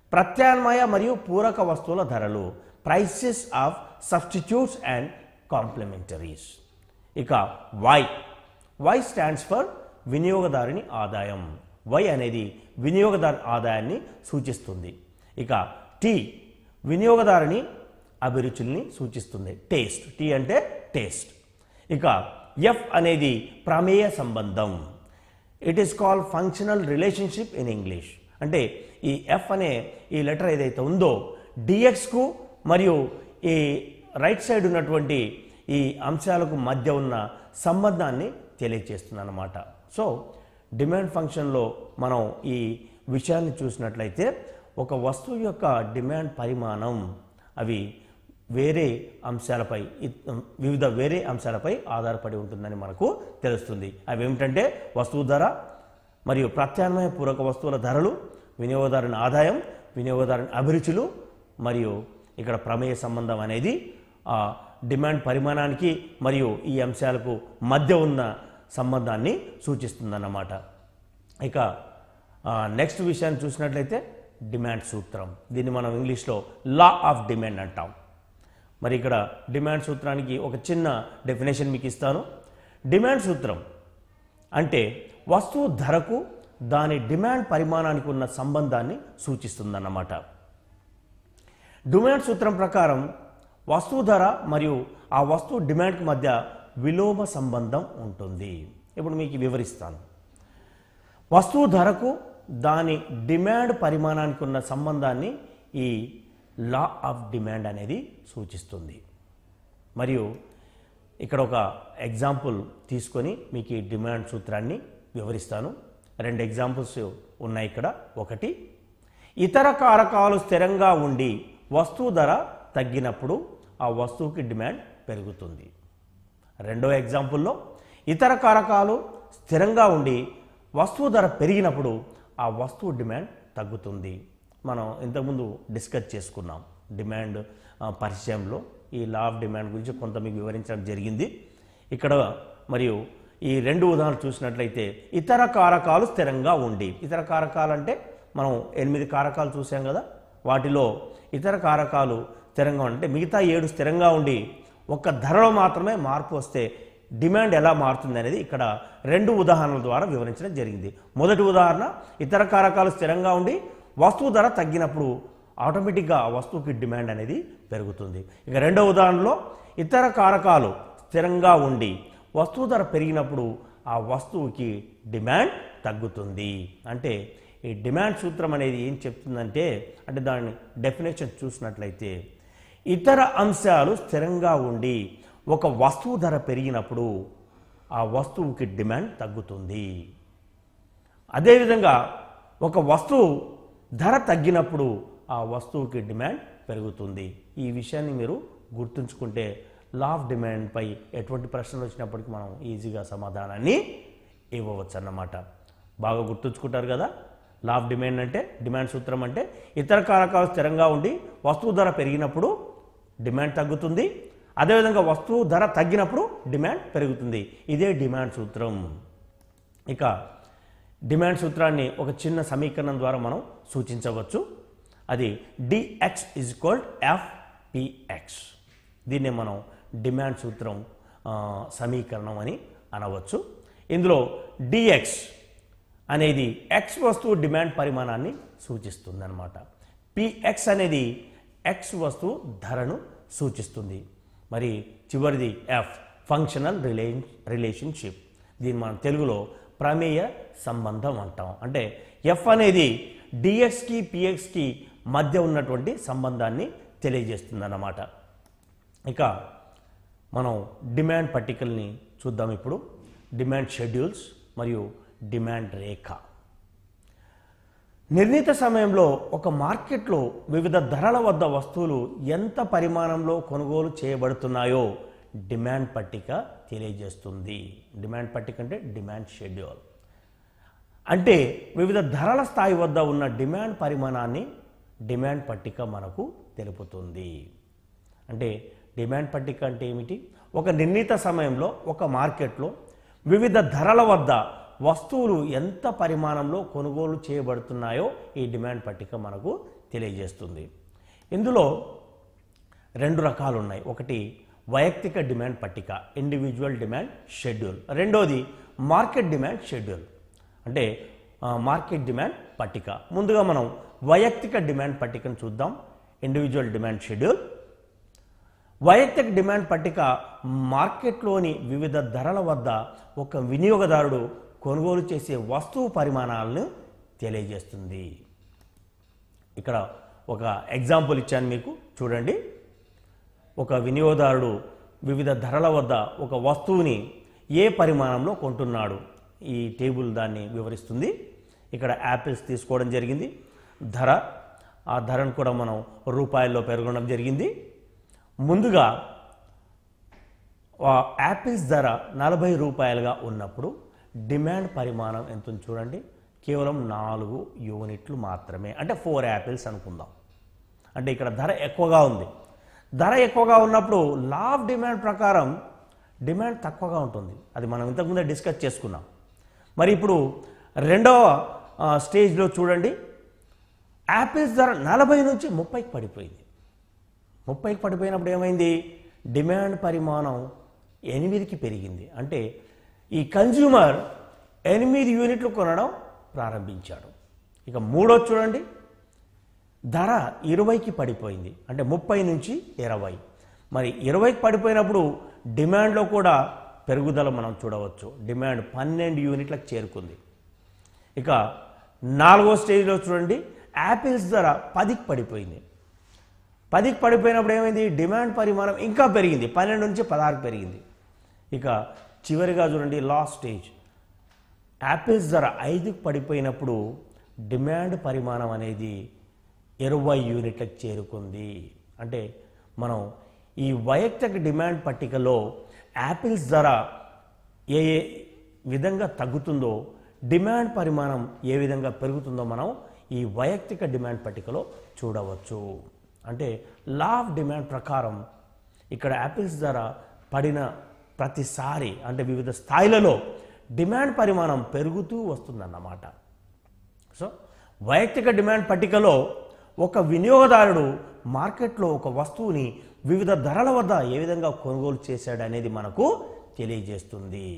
ప్రత్యామ్నాయ మరియు పూరక వస్తువుల ధరలు prices of substitutes and complementaries ఇక వై వై స్టాండ్స్ ఫర్ వినియోగదారుని ఆదాయం వై అనేది వినియోగదారు ఆదాయాన్ని సూచిస్తుంది ఇక టీ వినియోగదారుని అభిరుచుల్ని సూచిస్తుంది టేస్ట్ టీ అంటే టేస్ట్ ఇక ఎఫ్ అనేది ప్రమేయ సంబంధం it is called functional relationship in English అంటే ఈ ఎఫ్ అనే ఈ లెటర్ ఏదైతే ఉందో డిఎక్స్కు మరియు ఈ రైట్ సైడ్ ఉన్నటువంటి ఈ అంశాలకు మధ్య ఉన్న సంబంధాన్ని తెలియజేస్తుంది అన్నమాట సో డిమాండ్ ఫంక్షన్లో మనం ఈ విషయాన్ని చూసినట్లయితే ఒక వస్తువు యొక్క డిమాండ్ పరిమాణం అవి వేరే అంశాలపై ఇ- వివిధ వేరే అంశాలపై ఆధారపడి ఉంటుందని మనకు తెలుస్తుంది అవి ఏమిటంటే వస్తువు ధర మరియు ప్రత్యామ్నాయ పూరక వస్తువుల ధరలు వినియోగదారుని ఆదాయం వినియోగదారుని అభిరుచులు మరియు ఇక్కడ ప్రమేయ సంబంధం అనేది ఆ డిమాండ్ పరిమాణానికి మరియు ఈ అంశాలకు మధ్య ఉన్న సంబంధాన్ని సూచిస్తుందన్నమాట ఇక నెక్స్ట్ విషయాన్ని చూసినట్లయితే డిమాండ్ సూత్రం దీన్ని మనం ఇంగ్లీష్లో లా ఆఫ్ డిమాండ్ అంటాం మరి ఇక్కడ డిమాండ్ సూత్రానికి ఒక చిన్న డెఫినేషన్ మీకు ఇస్తాను డిమాండ్ సూత్రం అంటే వస్తువు ధరకు దాని డిమాండ్ పరిమాణానికి ఉన్న సంబంధాన్ని సూచిస్తుందన్నమాట డిమాండ్ సూత్రం ప్రకారం వస్తువు ధర మరియు ఆ వస్తువు డిమాండ్కి మధ్య విలోమ సంబంధం ఉంటుంది ఇప్పుడు మీకు వివరిస్తాను వస్తువు ధరకు దాని డిమాండ్ పరిమాణానికి ఉన్న సంబంధాన్ని ఈ లా ఆఫ్ డిమాండ్ అనేది సూచిస్తుంది మరియు ఇక్కడ ఒక ఎగ్జాంపుల్ తీసుకొని మీకు ఈ డిమాండ్ సూత్రాన్ని వివరిస్తాను రెండు ఎగ్జాంపుల్స్ ఉన్నాయి ఇక్కడ ఒకటి ఇతర కారకాలు స్థిరంగా ఉండి వస్తువు ధర తగ్గినప్పుడు ఆ వస్తువుకి డిమాండ్ పెరుగుతుంది రెండో ఎగ్జాంపుల్లో ఇతర కారకాలు స్థిరంగా ఉండి వస్తువు ధర పెరిగినప్పుడు ఆ వస్తువు డిమాండ్ తగ్గుతుంది మనం ఇంతకుముందు డిస్కస్ చేసుకున్నాం డిమాండ్ ఆ, పరిచయంలో ఈ లా ఆఫ్ డిమాండ్ గురించి కొంత మీకు వివరించడం జరిగింది ఇక్కడ మరియు ఈ రెండు ఉదాహరణలు చూసినట్లయితే ఇతర కారకాలు స్థిరంగా ఉండి ఇతర కారకాలు అంటే మనం ఎనిమిది కారకాలు చూసాం కదా వాటిలో ఇతర కారకాలు స్థిరంగా ఉంటే మిగతా ఏడు స్థిరంగా ఉండి ఒక్క ధరలో మాత్రమే మార్పు వస్తే డిమాండ్ ఎలా మారుతుంది అనేది ఇక్కడ రెండు ఉదాహరణల ద్వారా వివరించడం జరిగింది మొదటి ఉదాహరణ ఇతర కారకాలు స్థిరంగా ఉండి వస్తువు ధర తగ్గినప్పుడు ఆటోమేటిక్గా ఆ వస్తువుకి డిమాండ్ అనేది పెరుగుతుంది ఇక రెండో ఉదాహరణలో ఇతర కారకాలు స్థిరంగా ఉండి వస్తువు ధర పెరిగినప్పుడు ఆ వస్తువుకి డిమాండ్ తగ్గుతుంది అంటే ఈ డిమాండ్ సూత్రం అనేది ఏం చెప్తుందంటే అంటే దాని డెఫినేషన్ చూసినట్లయితే ఇతర అంశాలు స్థిరంగా ఉండి ఒక వస్తువు ధర పెరిగినప్పుడు ఆ వస్తువుకి డిమాండ్ తగ్గుతుంది అదేవిధంగా ఒక వస్తువు ధర తగ్గినప్పుడు ఆ వస్తువుకి డిమాండ్ పెరుగుతుంది ఈ విషయాన్ని మీరు గుర్తుంచుకుంటే లా ఆఫ్ డిమాండ్పై ఎటువంటి ప్రశ్నలు వచ్చినప్పటికీ మనం ఈజీగా సమాధానాన్ని ఇవ్వవచ్చు అన్నమాట బాగా గుర్తుంచుకుంటారు కదా లా ఆఫ్ డిమాండ్ అంటే డిమాండ్ సూత్రం అంటే ఇతర కారకాలు స్థిరంగా ఉండి వస్తువు ధర పెరిగినప్పుడు డిమాండ్ తగ్గుతుంది అదేవిధంగా వస్తువు ధర తగ్గినప్పుడు డిమాండ్ పెరుగుతుంది ఇదే డిమాండ్ సూత్రం ఇక డిమాండ్ సూత్రాన్ని ఒక చిన్న సమీకరణం ద్వారా మనం సూచించవచ్చు అది D X is equal F P X దీన్నే మనం డిమాండ్ సూత్రం ఆ, సమీకరణం అని అనవచ్చు ఇందులో డిఎక్స్ అనేది ఎక్స్ వస్తువు డిమాండ్ పరిమాణాన్ని సూచిస్తుంది అనమాట పిఎక్స్ అనేది ఎక్స్ వస్తువు ధరను సూచిస్తుంది మరి చివరిది ఎఫ్ ఫంక్షనల్ రిలే రిలేషన్షిప్ దీన్ని మనం తెలుగులో ప్రమేయ సంబంధం అంటాం అంటే ఎఫ్ అనేది డిఎక్స్కి పిఎక్స్కి మధ్య ఉన్నటువంటి సంబంధాన్ని తెలియజేస్తుంది అన్నమాట ఇక మనం డిమాండ్ పట్టికల్ని చూద్దాం ఇప్పుడు డిమాండ్ షెడ్యూల్స్ మరియు డిమాండ్ రేఖ నిర్ణీత సమయంలో ఒక మార్కెట్లో వివిధ ధరల వద్ద వస్తువులు ఎంత పరిమాణంలో కొనుగోలు చేయబడుతున్నాయో డిమాండ్ పట్టిక తెలియజేస్తుంది డిమాండ్ పట్టిక అంటే డిమాండ్ షెడ్యూల్ అంటే వివిధ ధరల స్థాయి వద్ద ఉన్న డిమాండ్ పరిమాణాన్ని డిమాండ్ పట్టిక మనకు తెలుపుతుంది అంటే డిమాండ్ పట్టిక అంటే ఏమిటి ఒక నిర్ణీత సమయంలో ఒక మార్కెట్లో వివిధ ధరల వద్ద వస్తువులు ఎంత పరిమాణంలో కొనుగోలు చేయబడుతున్నాయో ఈ డిమాండ్ పట్టిక మనకు తెలియజేస్తుంది ఇందులో రెండు రకాలు ఉన్నాయి ఒకటి వైయక్తిక డిమాండ్ పట్టిక ఇండివిజువల్ డిమాండ్ షెడ్యూల్ రెండోది మార్కెట్ డిమాండ్ షెడ్యూల్ అంటే ఆ, మార్కెట్ డిమాండ్ పట్టిక ముందుగా మనం వైయక్తిక డిమాండ్ పట్టికను చూద్దాం ఇండివిజువల్ డిమాండ్ షెడ్యూల్ వైయక్తిక డిమాండ్ పట్టిక మార్కెట్లోని వివిధ ధరల వద్ద ఒక వినియోగదారుడు కొనుగోలు చేసే వస్తువు పరిమాణాలను తెలియజేస్తుంది ఇక్కడ ఒక ఎగ్జాంపుల్ ఇచ్చాను మీకు చూడండి ఒక వినియోగదారుడు వివిధ ధరల వద్ద ఒక వస్తువుని ఏ పరిమాణంలో కొంటున్నాడు ఈ టేబుల్ దాన్ని వివరిస్తుంది ఇక్కడ యాపిల్స్ తీసుకోవడం జరిగింది ధర ఆ ధరను కూడా మనం రూపాయల్లో పేర్కొనడం జరిగింది ముందుగా ఆ యాపిల్స్ ధర నలభై రూపాయలుగా ఉన్నప్పుడు డిమాండ్ పరిమాణం ఎంత ఉంది చూడండి కేవలం నాలుగు యూనిట్లు మాత్రమే అంటే ఫోర్ యాపిల్స్ అనుకుందాం అంటే ఇక్కడ ధర ఎక్కువగా ఉంది ధర ఎక్కువగా ఉన్నప్పుడు లా ఆఫ్ డిమాండ్ ప్రకారం డిమాండ్ తక్కువగా ఉంటుంది అది మనం ఇంతకుముందే డిస్కస్ చేసుకున్నాం మరి ఇప్పుడు రెండవ ఆ, స్టేజ్లో చూడండి యాపిల్స్ ధర నలభై నుంచి ముప్పైకి పడిపోయింది ముప్పైకి పడిపోయినప్పుడు ఏమైంది డిమాండ్ పరిమాణం ఎనిమిదికి పెరిగింది అంటే ఈ కన్జ్యూమర్ ఎనిమిది యూనిట్లు కొనడం ప్రారంభించాడు ఇక మూడో చూడండి ధర ఇరవైకి పడిపోయింది అంటే ముప్పై నుంచి ఇరవై మరి ఇరవైకి పడిపోయినప్పుడు డిమాండ్లో కూడా పెరుగుదల మనం చూడవచ్చు డిమాండ్ పన్నెండు యూనిట్లకు చేరుకుంది ఇక నాలుగో స్టేజ్లో చూడండి యాపిల్స్ ధర పదికి పడిపోయింది పదికి పడిపోయినప్పుడు ఏమైంది డిమాండ్ పరిమాణం ఇంకా పెరిగింది పన్నెండు నుంచి పదహారుకి పెరిగింది ఇక చివరిగా చూడండి లాస్ట్ స్టేజ్ యాపిల్స్ ధర ఐదుకి పడిపోయినప్పుడు డిమాండ్ పరిమాణం అనేది ఇరవై యూనిట్లకు చేరుకుంది అంటే మనం ఈ వైయక్తిక డిమాండ్ పట్టికలో యాపిల్స్ ధర ఏ ఏ విధంగా తగ్గుతుందో డిమాండ్ పరిమాణం ఏ విధంగా పెరుగుతుందో మనం ఈ వైయక్తిక డిమాండ్ పట్టికలో చూడవచ్చు అంటే లా ఆఫ్ డిమాండ్ ప్రకారం ఇక్కడ యాపిల్స్ ధర పడిన ప్రతిసారి అంటే వివిధ స్థాయిలలో డిమాండ్ పరిమాణం పెరుగుతూ వస్తుందన్నమాట సో వైయక్తిక డిమాండ్ పట్టికలో ఒక వినియోగదారుడు మార్కెట్లో ఒక వస్తువుని వివిధ ధరల వద్ద ఏ విధంగా కొనుగోలు చేశాడు అనేది మనకు తెలియజేస్తుంది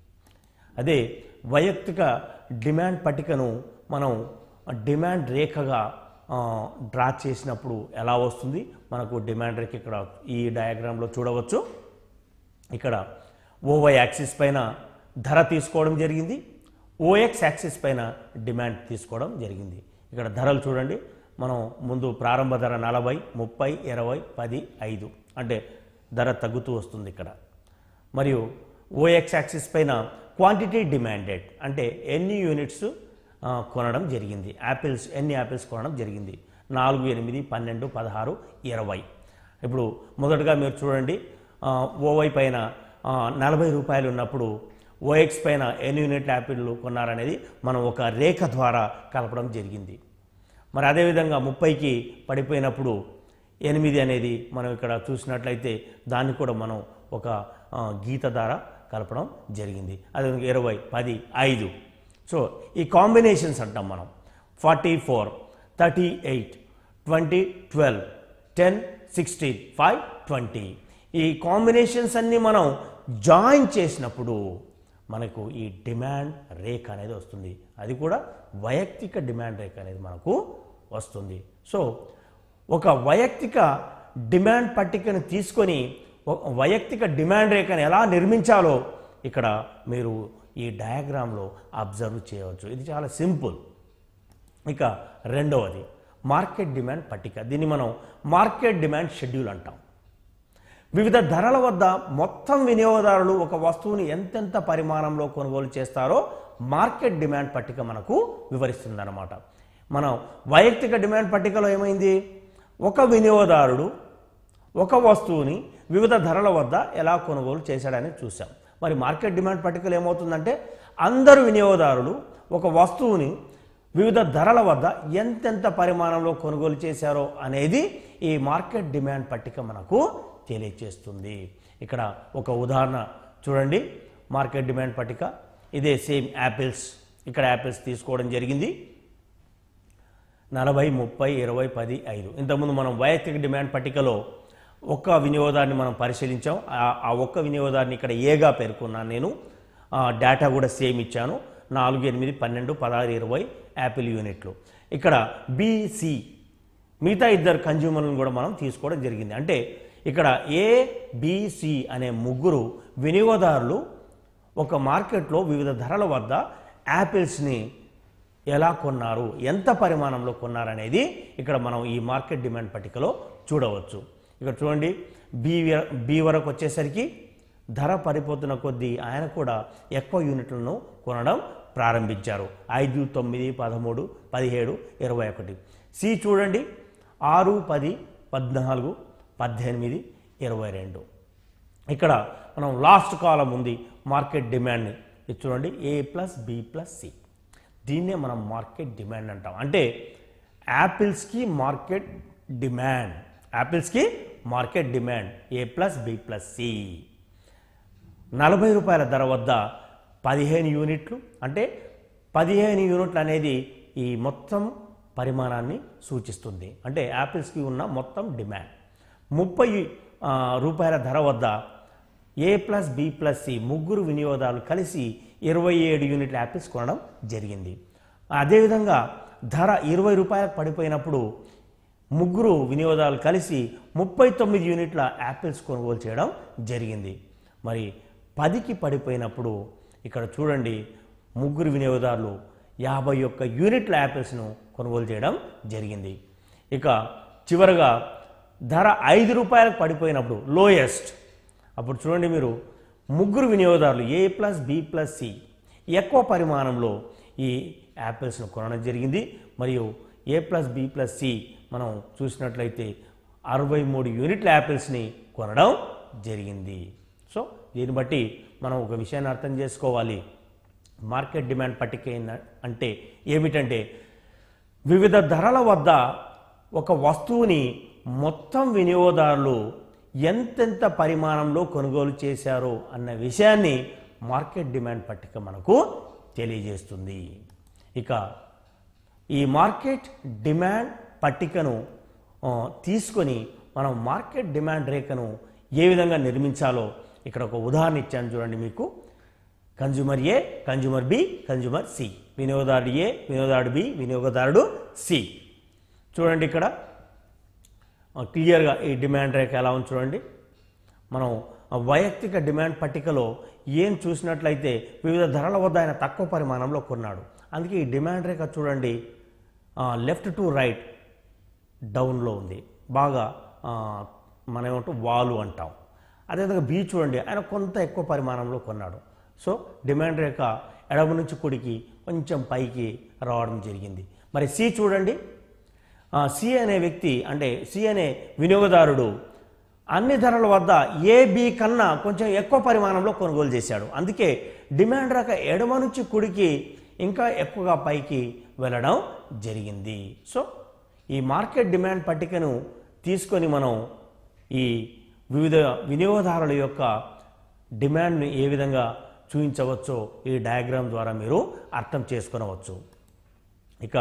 అదే వైయక్తిక డిమాండ్ పట్టికను మనం డిమాండ్ రేఖగా ఆ, డ్రా చేసినప్పుడు ఎలా వస్తుంది మనకు డిమాండ్ రేఖ ఇక్కడ ఈ డయాగ్రామ్లో చూడవచ్చు ఇక్కడ ఓవై యాక్సిస్ పైన ధర తీసుకోవడం జరిగింది ఓఎక్స్ యాక్సిస్ పైన డిమాండ్ తీసుకోవడం జరిగింది ఇక్కడ ధరలు చూడండి మనం ముందు ప్రారంభ ధర నలభై ముప్పై ఇరవై పది ఐదు అంటే ధర తగ్గుతూ వస్తుంది ఇక్కడ మరియు ఓఎక్స్ యాక్సిస్ పైన క్వాంటిటీ డిమాండెడ్ అంటే ఎన్ని యూనిట్స్ ఆ, కొనడం జరిగింది యాపిల్స్ ఎన్ని యాపిల్స్ కొనడం జరిగింది నాలుగు ఎనిమిది పన్నెండు పదహారు ఇరవై ఇప్పుడు మొదటగా మీరు చూడండి ఆ, ఓవై పైన ఆ, నలభై రూపాయలు ఉన్నప్పుడు ఓఎక్స్ పైన ఎన్ని యూనిట్ల యాపిల్లు కొన్నారనేది మనం ఒక రేఖ ద్వారా కలపడం జరిగింది మరి అదేవిధంగా ముప్పైకి పడిపోయినప్పుడు ఎనిమిది అనేది మనం ఇక్కడ చూసినట్లయితే దాన్ని కూడా మనం ఒక ఆ, గీత ద్వారా కలపడం జరిగింది అదేవిధంగా ఇరవై పది ఐదు సో ఈ కాంబినేషన్స్ అంటాం మనం forty four thirty eight twenty twelve ten sixteen five twenty ఈ కాంబినేషన్స్ అన్నీ మనం జాయిన్ చేసినప్పుడు మనకు ఈ డిమాండ్ రేఖ అనేది వస్తుంది అది కూడా వైయక్తిక డిమాండ్ రేఖ అనేది మనకు వస్తుంది సో ఒక వైయక్తిక డిమాండ్ పట్టికను తీసుకొని ఒక వైయక్తిక డిమాండ్ రేఖను ఎలా నిర్మించాలో ఇక్కడ మీరు ఈ డయాగ్రామ్లో అబ్జర్వ్ చేయవచ్చు ఇది చాలా సింపుల్ ఇక రెండవది మార్కెట్ డిమాండ్ పట్టిక దీన్ని మనం మార్కెట్ డిమాండ్ షెడ్యూల్ అంటాం వివిధ ధరల వద్ద మొత్తం వినియోగదారులు ఒక వస్తువుని ఎంతెంత పరిమాణంలో కొనుగోలు చేస్తారో మార్కెట్ డిమాండ్ పట్టిక మనకు వివరిస్తుందన్నమాట మనం వైయక్తిక డిమాండ్ పట్టికలో ఏమైంది ఒక వినియోగదారుడు ఒక వస్తువుని వివిధ ధరల వద్ద ఎలా కొనుగోలు చేశాడని చూసాం మరి మార్కెట్ డిమాండ్ పట్టికలో ఏమవుతుందంటే అందరు వినియోగదారులు ఒక వస్తువుని వివిధ ధరల వద్ద ఎంతెంత పరిమాణంలో కొనుగోలు చేశారో అనేది ఈ మార్కెట్ డిమాండ్ పట్టిక మనకు తెలియచేస్తుంది ఇక్కడ ఒక ఉదాహరణ చూడండి మార్కెట్ డిమాండ్ పట్టిక ఇదే సేమ్ యాపిల్స్ ఇక్కడ యాపిల్స్ తీసుకోవడం జరిగింది నలభై ముప్పై ఇరవై పది ఐదు ఇంతకుముందు మనం వైయక్తిక డిమాండ్ పట్టికలో ఒక్క వినియోగదారుని మనం పరిశీలించాం ఆ- ఆ ఒక్క వినియోగదారుని ఇక్కడ ఏగా పేర్కొన్నాను నేను ఆ, డేటా కూడా సేమ్ ఇచ్చాను నాలుగు ఎనిమిది పన్నెండు పదహారు ఇరవై యాపిల్ యూనిట్లు ఇక్కడ బీసీ మిగతా ఇద్దరు కన్జ్యూమర్లను కూడా మనం తీసుకోవడం జరిగింది అంటే ఇక్కడ ఏ బిసి అనే ముగ్గురు వినియోగదారులు ఒక మార్కెట్లో వివిధ ధరల వద్ద యాపిల్స్ని ఎలా కొన్నారు ఎంత పరిమాణంలో కొన్నారనేది ఇక్కడ మనం ఈ మార్కెట్ డిమాండ్ పట్టికలో చూడవచ్చు ఇక్కడ చూడండి బి వ- బి వరకు వచ్చేసరికి ధర పడిపోతున్న కొద్దీ ఆయన కూడా ఎక్కువ యూనిట్లను కొనడం ప్రారంభించారు ఐదు తొమ్మిది పదమూడు పదిహేడు ఇరవై ఒకటి సి చూడండి ఆరు పది పద్నాలుగు పద్దెనిమిది ఇరవై రెండు ఇక్కడ మనం లాస్ట్ కాలం ఉంది మార్కెట్ డిమాండ్ని ఇది చూడండి A plus B plus C దీన్నే మనం మార్కెట్ డిమాండ్ అంటాం అంటే యాపిల్స్కి మార్కెట్ డిమాండ్ యాపిల్స్కి market demand A plus B plus C నలభై రూపాయల ధర వద్ద పదిహేను యూనిట్లు అంటే పదిహేను యూనిట్లు అనేది ఈ మొత్తం పరిమాణాన్ని సూచిస్తుంది అంటే యాపిల్స్కి ఉన్న మొత్తం డిమాండ్ ముప్పై ఆ, రూపాయల ధర వద్ద A plus B plus C ముగ్గురు వినియోగదారులు కలిసి ఇరవై ఏడు యూనిట్ల యాపిల్స్ కొనడం జరిగింది అదేవిధంగా ధర ఇరవై రూపాయలకు పడిపోయినప్పుడు ముగ్గురు వినియోగదారులు కలిసి ముప్పై తొమ్మిది యూనిట్ల యాపిల్స్ కొనుగోలు చేయడం జరిగింది మరి పదికి పడిపోయినప్పుడు ఇక్కడ చూడండి ముగ్గురు వినియోగదారులు యాభై ఒక్క యూనిట్ల యాపిల్స్ను కొనుగోలు చేయడం జరిగింది ఇక చివరగా ధర ఐదు రూపాయలకు పడిపోయినప్పుడు లోయెస్ట్ అప్పుడు చూడండి మీరు ముగ్గురు వినియోగదారులు A plus B plus C ఎక్కువ పరిమాణంలో ఈ యాపిల్స్ను కొనడం జరిగింది మరియు A plus B plus C మనం చూసినట్లయితే అరవై మూడు యూనిట్ల యాపిల్స్ని కొనడం జరిగింది సో దీన్ని బట్టి మనం ఒక విషయాన్ని అర్థం చేసుకోవాలి మార్కెట్ డిమాండ్ పట్టిక ఏంద- అంటే ఏమిటంటే వివిధ ధరల వద్ద ఒక వస్తువుని మొత్తం వినియోగదారులు ఎంతెంత పరిమాణంలో కొనుగోలు చేశారో అన్న విషయాన్ని మార్కెట్ డిమాండ్ పట్టిక మనకు తెలియజేస్తుంది ఇక ఈ మార్కెట్ డిమాండ్ పట్టికను ఆ, తీసుకొని మనం మార్కెట్ డిమాండ్ రేఖను ఏ విధంగా నిర్మించాలో ఇక్కడ ఒక ఉదాహరణ ఇచ్చాను చూడండి మీకు consumer A consumer B consumer C వినియోగదారుడు ఏ వినియోగదారుడు బి వినియోగదారుడు సి చూడండి ఇక్కడ ఆ, క్లియర్గా ఈ డిమాండ్ రేఖ ఎలా ఉంది చూడండి మనం ఆ వైయక్తిక డిమాండ్ పట్టికలో ఏం చూసినట్లయితే వివిధ ధరల వద్ద ఆయన తక్కువ పరిమాణంలో కొన్నాడు అందుకే ఈ డిమాండ్ రేఖ చూడండి లెఫ్ట్ టు రైట్ డౌన్లో ఉంది బాగా ఆ, మనం ఏమంటాం వాలు అంటాం అదేవిధంగా బీ చూడండి ఆయన కొంత ఎక్కువ పరిమాణంలో కొన్నాడు సో డిమాండ్ రేఖ ఎడమ నుంచి కుడికి కొంచెం పైకి రావడం జరిగింది మరి సి చూడండి ఆ, సి అనే వ్యక్తి అంటే సి అనే వినియోగదారుడు అన్ని ధరల వద్ద ఏ బి కన్నా కొంచెం ఎక్కువ పరిమాణంలో కొనుగోలు చేశాడు అందుకే డిమాండ్ రేఖ ఎడమ నుంచి కుడికి ఇంకా ఎక్కువగా పైకి వెళ్ళడం జరిగింది సో ఈ మార్కెట్ డిమాండ్ పట్టికను తీసుకొని మనం ఈ వివిధ వినియోగదారుల యొక్క డిమాండ్ని ఏ విధంగా చూపించవచ్చో ఈ డయాగ్రామ్ ద్వారా మీరు అర్థం చేసుకొనవచ్చు ఇక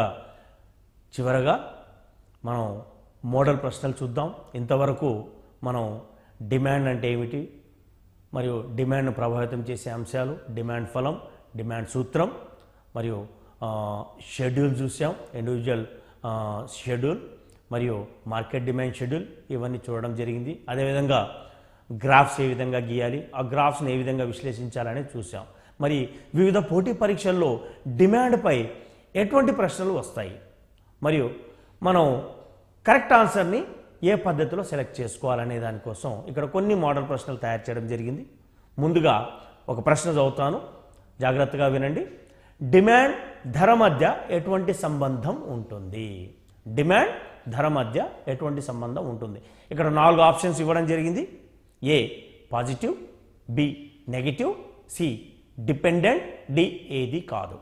చివరగా మనం మోడల్ ప్రశ్నలు చూద్దాం ఇంతవరకు మనం డిమాండ్ అంటే ఏమిటి మరియు డిమాండ్ను ప్రభావితం చేసే అంశాలు డిమాండ్ ఫలం డిమాండ్ సూత్రం మరియు ఆ, షెడ్యూల్ చూసాం ఇండివిజువల్ ఆ, షెడ్యూల్ మరియు మార్కెట్ డిమాండ్ షెడ్యూల్ ఇవన్నీ చూడడం జరిగింది అదేవిధంగా గ్రాఫ్స్ ఏ విధంగా గీయాలి ఆ గ్రాఫ్స్ని ఏ విధంగా విశ్లేషించాలని చూసాం మరి వివిధ పోటీ పరీక్షల్లో డిమాండ్పై ఎటువంటి ప్రశ్నలు వస్తాయి మరియు మనం కరెక్ట్ ఆన్సర్ని ఏ పద్ధతిలో సెలెక్ట్ చేసుకోవాలనే దానికోసం ఇక్కడ కొన్ని మోడల్ ప్రశ్నలు తయారు చేయడం జరిగింది ముందుగా ఒక ప్రశ్న చదువుతాను జాగ్రత్తగా వినండి డిమాండ్ ధర మధ్య ఎటువంటి సంబంధం ఉంటుంది డిమాండ్ ధర మధ్య ఎటువంటి సంబంధం ఉంటుంది ఇక్కడ నాలుగు ఆప్షన్స్ ఇవ్వడం జరిగింది A positive B negative C dependent D ఏది కాదు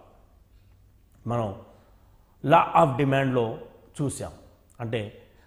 మనం లా ఆఫ్ డిమాండ్లో చూసాం అంటే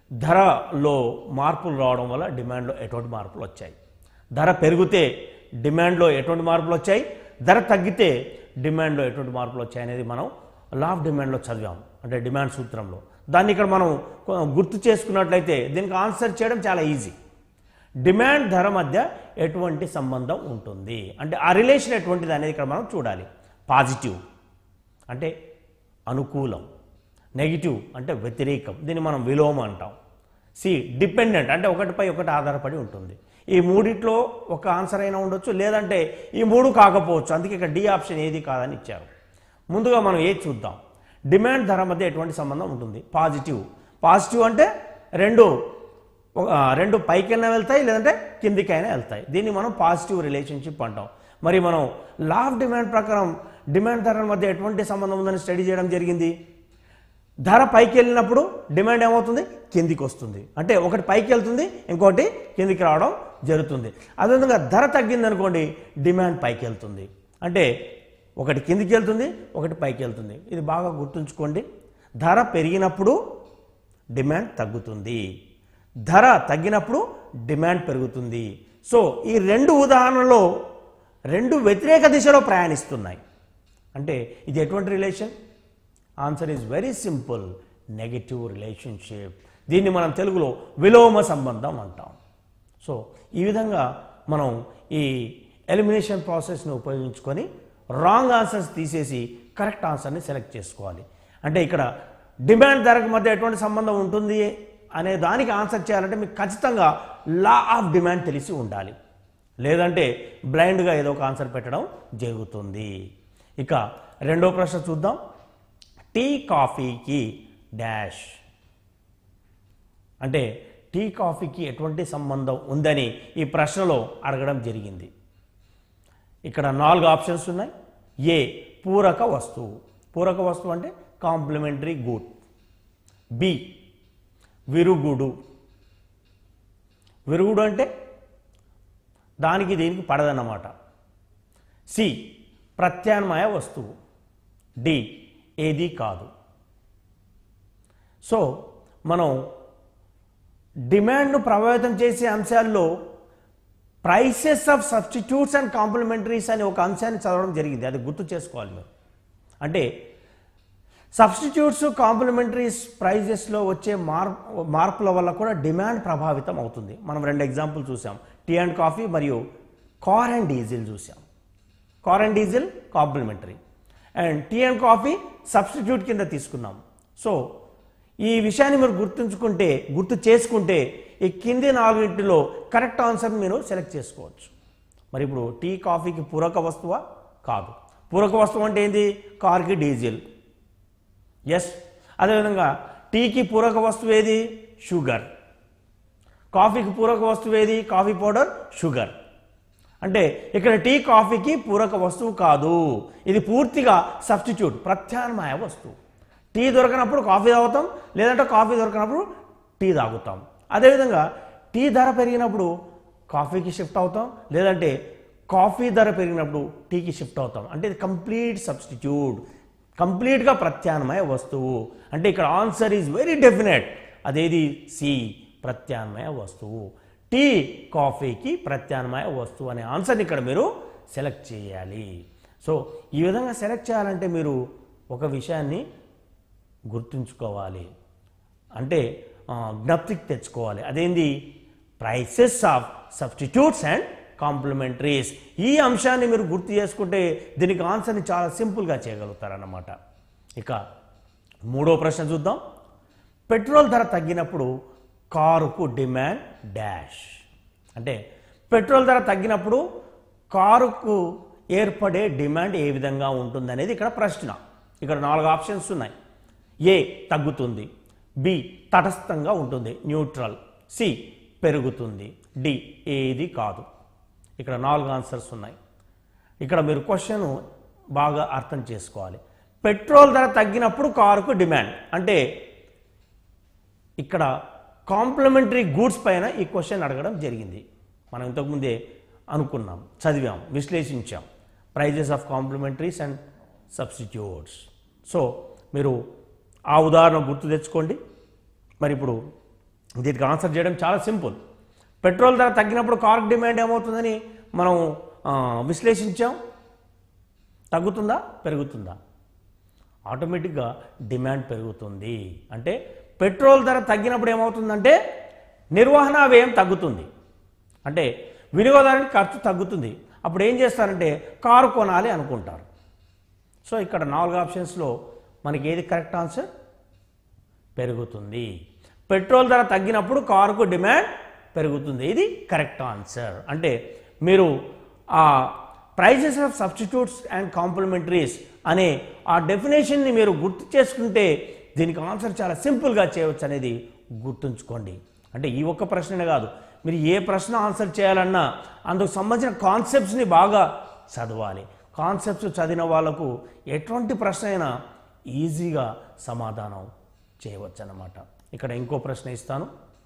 ధరలో మార్పులు రావడం వల్ల డిమాండ్లో ఎటువంటి మార్పులు వచ్చాయి ధర పెరిగితే డిమాండ్లో ఎటువంటి మార్పులు వచ్చాయి ధర తగ్గితే డిమాండ్లో ఎటువంటి మార్పులు వచ్చాయి అనేది మనం లా ఆఫ్ డిమాండ్లో చదివాం అంటే డిమాండ్ సూత్రంలో దాన్ని ఇక్కడ మనం కొ- గుర్తు చేసుకున్నట్లయితే దీనికి ఆన్సర్ చేయడం చాలా ఈజీ డిమాండ్ ధర మధ్య ఎటువంటి సంబంధం ఉంటుంది అంటే ఆ రిలేషన్ ఎటువంటిది అనేది ఇక్కడ మనం చూడాలి పాజిటివ్ అంటే అనుకూలం నెగిటివ్ అంటే వ్యతిరేకం దీన్ని మనం విలోమ అంటాం సి డిపెండెంట్ అంటే ఒకటిపై ఒకటి ఆధారపడి ఉంటుంది ఈ మూడిట్లో ఒక ఆన్సర్ అయినా ఉండొచ్చు లేదంటే ఈ మూడు కాకపోవచ్చు అందుకే ఇక్కడ డి ఆప్షన్ ఏది కాదని ఇచ్చారు ముందుగా మనం ఏది చూద్దాం డిమాండ్ ధర మధ్య ఎటువంటి సంబంధం ఉంటుంది పాజిటివ్ పాజిటివ్ అంటే రెండు ఒక- ఆ, రెండు పైకైనా వెళ్తాయి లేదంటే కిందికైనా వెళ్తాయి దీన్ని మనం పాజిటివ్ రిలేషన్షిప్ అంటాం మరి మనం లా ఆఫ్ డిమాండ్ ప్రకారం డిమాండ్ ధరల మధ్య ఎటువంటి సంబంధం ఉందని స్టడీ చేయడం జరిగింది ధర పైకి వెళ్ళినప్పుడు డిమాండ్ ఏమవుతుంది కిందికి వస్తుంది అంటే ఒకటి పైకి వెళ్తుంది ఇంకోటి కిందికి రావడం జరుగుతుంది అదేవిధంగా ధర తగ్గింది అనుకోండి డిమాండ్ పైకి వెళ్తుంది అంటే ఒకటి కిందికి వెళ్తుంది ఒకటి పైకి వెళ్తుంది ఇది బాగా గుర్తుంచుకోండి ధర పెరిగినప్పుడు డిమాండ్ తగ్గుతుంది ధర తగ్గినప్పుడు డిమాండ్ పెరుగుతుంది సో ఈ రెండు ఉదాహరణలో రెండు వ్యతిరేక దిశలో ప్రయాణిస్తున్నాయి అంటే ఇది ఎటువంటి relation answer is very simple negative relationship దీన్ని మనం తెలుగులో విలోమ సంబంధం అంటాం సో ఈ విధంగా మనం ఈ ఎలిమినేషన్ ప్రాసెస్ని ఉపయోగించుకొని రాంగ్ ఆన్సర్స్ తీసేసి కరెక్ట్ ఆన్సర్ని సెలెక్ట్ చేసుకోవాలి అంటే ఇక్కడ డిమాండ్ ధరకు మధ్య ఎటువంటి సంబంధం ఉంటుంది అనే దానికి ఆన్సర్ చేయాలంటే మీకు ఖచ్చితంగా లా ఆఫ్ డిమాండ్ తెలిసి ఉండాలి లేదంటే బ్లైండ్గా ఏదో ఒక ఆన్సర్ పెట్టడం జరుగుతుంది ఇక రెండో ప్రశ్న చూద్దాం టీ కాఫీకి డాష్ అంటే టీ కాఫీకి ఎటువంటి సంబంధం ఉందని ఈ ప్రశ్నలో అడగడం జరిగింది ఇక్కడ నాలుగు ఆప్షన్స్ ఉన్నాయి ఏ పూరక వస్తువు పూరక వస్తువు అంటే కాంప్లిమెంటరీ గుడ్ బి విరుగుడు విరుగుడు అంటే దానికి దీనికి పడదన్నమాట సి ప్రత్యామ్నాయ వస్తువు డి ఏది కాదు సో మనం డిమాండ్ను ప్రభావితం చేసే అంశాల్లో prices of substitutes and complementaries అనే ఒక అంశాన్ని చదవడం జరిగింది అది గుర్తు చేసుకోవాలి మీరు అంటే సబ్స్టిట్యూట్స్ కాంప్లిమెంటరీస్ ప్రైజెస్లో వచ్చే మార్ మార్పుల వల్ల కూడా డిమాండ్ ప్రభావితం అవుతుంది మనం రెండు ఎగ్జాంపుల్ చూసాం టీ అండ్ కాఫీ మరియు కార్ అండ్ డీజిల్ చూసాం car and diesel complementary and tea and coffee substitute కింద తీసుకున్నాం సో ఈ విషయాన్ని మీరు గుర్తుంచుకుంటే గుర్తు చేసుకుంటే ఈ కింది నాలుగింటిలో కరెక్ట్ ఆన్సర్ మీరు సెలెక్ట్ చేసుకోవచ్చు మరి ఇప్పుడు టీ కాఫీకి పూరక వస్తువా కాదు పూరక వస్తువు అంటే ఏంది కార్కి డీజిల్ ఎస్ అదేవిధంగా టీకి పూరక వస్తువు ఏది షుగర్ కాఫీకి పూరక వస్తువు ఏది కాఫీ పౌడర్ షుగర్ అంటే ఇక్కడ టీ కాఫీకి పూరక వస్తువు కాదు ఇది పూర్తిగా సబ్స్టిట్యూట్ ప్రత్యామ్నాయ వస్తువు టీ దొరకనప్పుడు కాఫీ తాగుతాం లేదంటే కాఫీ దొరకనప్పుడు టీ తాగుతాం అదేవిధంగా టీ ధర పెరిగినప్పుడు కాఫీకి షిఫ్ట్ అవుతాం లేదంటే కాఫీ ధర పెరిగినప్పుడు టీకి షిఫ్ట్ అవుతాం అంటే ఇది కంప్లీట్ సబ్స్టిట్యూట్ కంప్లీట్గా ప్రత్యామ్నాయ వస్తువు అంటే ఇక్కడ ఆన్సర్ ఈజ్ వెరీ డెఫినెట్ అదేది సి ప్రత్యామ్నాయ వస్తువు టీ కాఫీకి ప్రత్యామ్నాయ వస్తువు అనే ఆన్సర్ని ఇక్కడ మీరు సెలెక్ట్ చేయాలి సో ఈ విధంగా సెలెక్ట్ చేయాలంటే మీరు ఒక విషయాన్ని గుర్తుంచుకోవాలి అంటే ఆ, జ్ఞప్తికి తెచ్చుకోవాలి అదేంది prices of substitutes and complementaries ఈ అంశాన్ని మీరు గుర్తు చేసుకుంటే దీనికి ఆన్సర్ని చాలా సింపుల్గా చేయగలుగుతారన్నమాట ఇక మూడో ప్రశ్న చూద్దాం పెట్రోల్ ధర తగ్గినప్పుడు కారుకు డిమాండ్ డాష్ అంటే పెట్రోల్ ధర తగ్గినప్పుడు కారుకు ఏర్పడే డిమాండ్ ఏ విధంగా ఉంటుందనేది ఇక్కడ ప్రశ్న ఇక్కడ నాలుగు ఆప్షన్స్ ఉన్నాయి ఏ తగ్గుతుంది బి తటస్థంగా ఉంటుంది న్యూట్రల్ సి పెరుగుతుంది డి ఏది కాదు ఇక్కడ నాలుగు ఆన్సర్స్ ఉన్నాయి ఇక్కడ మీరు క్వశ్చన్ బాగా అర్థం చేసుకోవాలి పెట్రోల్ ధర తగ్గినప్పుడు కారుకు డిమాండ్ అంటే ఇక్కడ కాంప్లిమెంటరీ గూడ్స్ పైన ఈ క్వశ్చన్ అడగడం జరిగింది మనం ఇంతకుముందే అనుకున్నాం చదివాం విశ్లేషించాం prices of complementaries and substitutes so మీరు ఆ ఉదాహరణ గుర్తు తెచ్చుకోండి మరి ఇప్పుడు దీనికి ఆన్సర్ చేయడం చాలా సింపుల్ పెట్రోల్ ధర తగ్గినప్పుడు కార్ డిమాండ్ ఏమవుతుందని మనం ఆ, విశ్లేషించాం తగ్గుతుందా పెరుగుతుందా ఆటోమేటిక్గా డిమాండ్ పెరుగుతుంది అంటే పెట్రోల్ ధర తగ్గినప్పుడు ఏమవుతుందంటే నిర్వహణ వ్యయం తగ్గుతుంది అంటే వినియోగదారునికి ఖర్చు తగ్గుతుంది అప్పుడు ఏం చేస్తారంటే కారు కొనాలి అనుకుంటారు సో ఇక్కడ నాలుగు ఆప్షన్స్లో మనకి ఏది కరెక్ట్ ఆన్సర్ పెరుగుతుంది పెట్రోల్ ధర తగ్గినప్పుడు కారుకు డిమాండ్ పెరుగుతుంది ఇది కరెక్ట్ ఆన్సర్ అంటే మీరు ఆ prices of substitutes and complementaries అనే ఆ డెఫినేషన్ని మీరు గుర్తు చేసుకుంటే దీనికి ఆన్సర్ చాలా సింపుల్గా చేయవచ్చు అనేది గుర్తుంచుకోండి అంటే ఈ ఒక్క ప్రశ్ననే కాదు మీరు ఏ ప్రశ్న ఆన్సర్ చేయాలన్నా అందుకు సంబంధించిన కాన్సెప్ట్స్ని బాగా చదవాలి కాన్సెప్ట్స్ చదివిన వాళ్ళకు ఎటువంటి ప్రశ్న అయినా ఈజీగా సమాధానం చేయవచ్చు అన్నమాట ఇక్కడ ఇంకో ప్రశ్న ఇస్తాను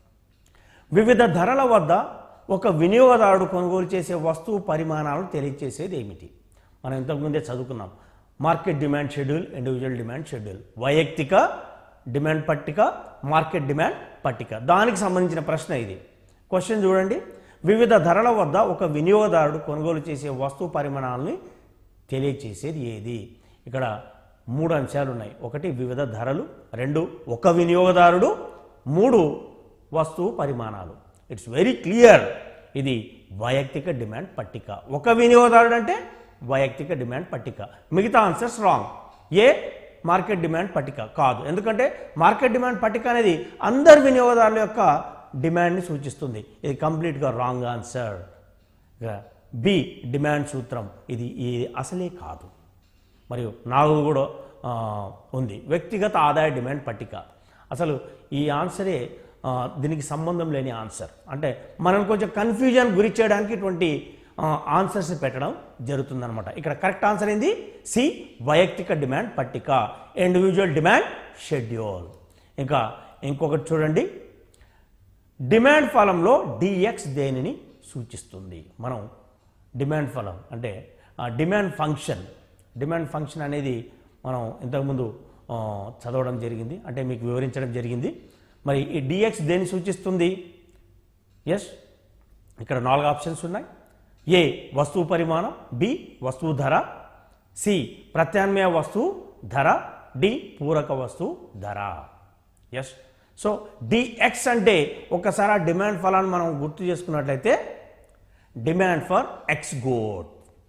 వివిధ ధరల వద్ద ఒక వినియోగదారుడు కొనుగోలు చేసే వస్తువు పరిమాణాలను తెలియజేసేది ఏమిటి మనం ఇంతకుముందే చదువుకున్నాం market demand schedule individual demand schedule వైయక్తిక డిమాండ్ పట్టిక మార్కెట్ డిమాండ్ పట్టిక దానికి సంబంధించిన ప్రశ్న ఇది క్వశ్చన్ చూడండి వివిధ ధరల వద్ద ఒక వినియోగదారుడు కొనుగోలు చేసే వస్తువు పరిమాణాలని తెలియచేసేది ఏది ఇక్కడ మూడు అంశాలు ఉన్నాయి ఒకటి వివిధ ధరలు రెండు ఒక వినియోగదారుడు మూడు వస్తువు పరిమాణాలు ఇట్స్ వెరీ క్లియర్ ఇది వైయక్తిక డిమాండ్ పట్టిక ఒక వినియోగదారుడు అంటే వైయక్తిక డిమాండ్ పట్టిక మిగతా answers wrong A market demand పట్టిక కాదు ఎందుకంటే మార్కెట్ డిమాండ్ పట్టిక అనేది అందరు వినియోగదారుల యొక్క డిమాండ్ని సూచిస్తుంది ఇది కంప్లీట్గా రాంగ్ ఆన్సర్ ఇక బి డిమాండ్ సూత్రం ఇది ఇది అసలే కాదు మరియు నాలుగు కూడా ఆ, ఉంది వ్యక్తిగత ఆదాయ డిమాండ్ పట్టిక అసలు ఈ ఆన్సరే ఆ, దీనికి సంబంధం లేని ఆన్సర్ అంటే మనం కొంచెం కన్ఫ్యూజన్ గురి చేయడానికి ఇటువంటి ఆన్సర్స్ పెట్టడం జరుగుతుందన్నమాట ఇక్కడ కరెక్ట్ ఆన్సర్ ఏంది సి వైయక్తిక డిమాండ్ పట్టిక ఇండివిజువల్ డిమాండ్ షెడ్యూల్ ఇంకా ఇంకొకటి చూడండి డిమాండ్ ఫలంలో డిఎక్స్ దేనిని సూచిస్తుంది మనం డిమాండ్ ఫలం అంటే ఆ డిమాండ్ ఫంక్షన్ డిమాండ్ ఫంక్షన్ అనేది మనం ఇంతకుముందు ఆ, చదవడం జరిగింది అంటే మీకు వివరించడం జరిగింది మరి ఈ డిఎక్స్ దేన్ని సూచిస్తుంది ఎస్ ఇక్కడ నాలుగు ఆప్షన్స్ ఉన్నాయి ఏ వస్తువు పరిమాణం బి వస్తువు ధర సి ప్రత్యామ్నాయ వస్తువు ధర డి పూరక వస్తువు ధర ఎస్ సో డిఎక్స్ అంటే ఒకసారి ఆ డిమాండ్ ఫలాన్ని మనం గుర్తు చేసుకున్నట్లయితే demand for X good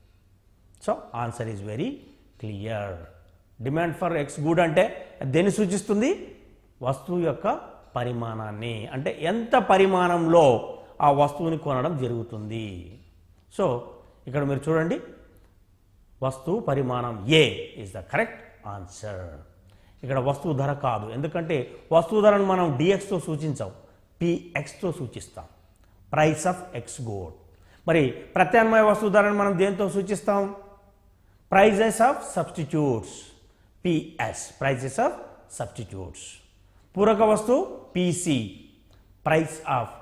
so answer is very clear demand for X good అంటే దేన్ని సూచిస్తుంది వస్తువు యొక్క పరిమాణాన్ని అంటే ఎంత పరిమాణంలో ఆ వస్తువుని కొనడం జరుగుతుంది సో ఇక్కడ మీరు చూడండి వస్తువు పరిమాణం A is the correct answer ఇక్కడ వస్తువు ధర కాదు ఎందుకంటే వస్తువు ధరను మనం డిఎక్స్తో సూచించాం పిఎక్స్తో సూచిస్తాం ప్రైస్ ఆఫ్ ఎక్స్ గోడ్ మరి ప్రత్యామ్నాయ వస్తువు ధరను మనం దేంతో సూచిస్తాం prices of substitutes P S prices of substitutes పూరక వస్తువు P C price of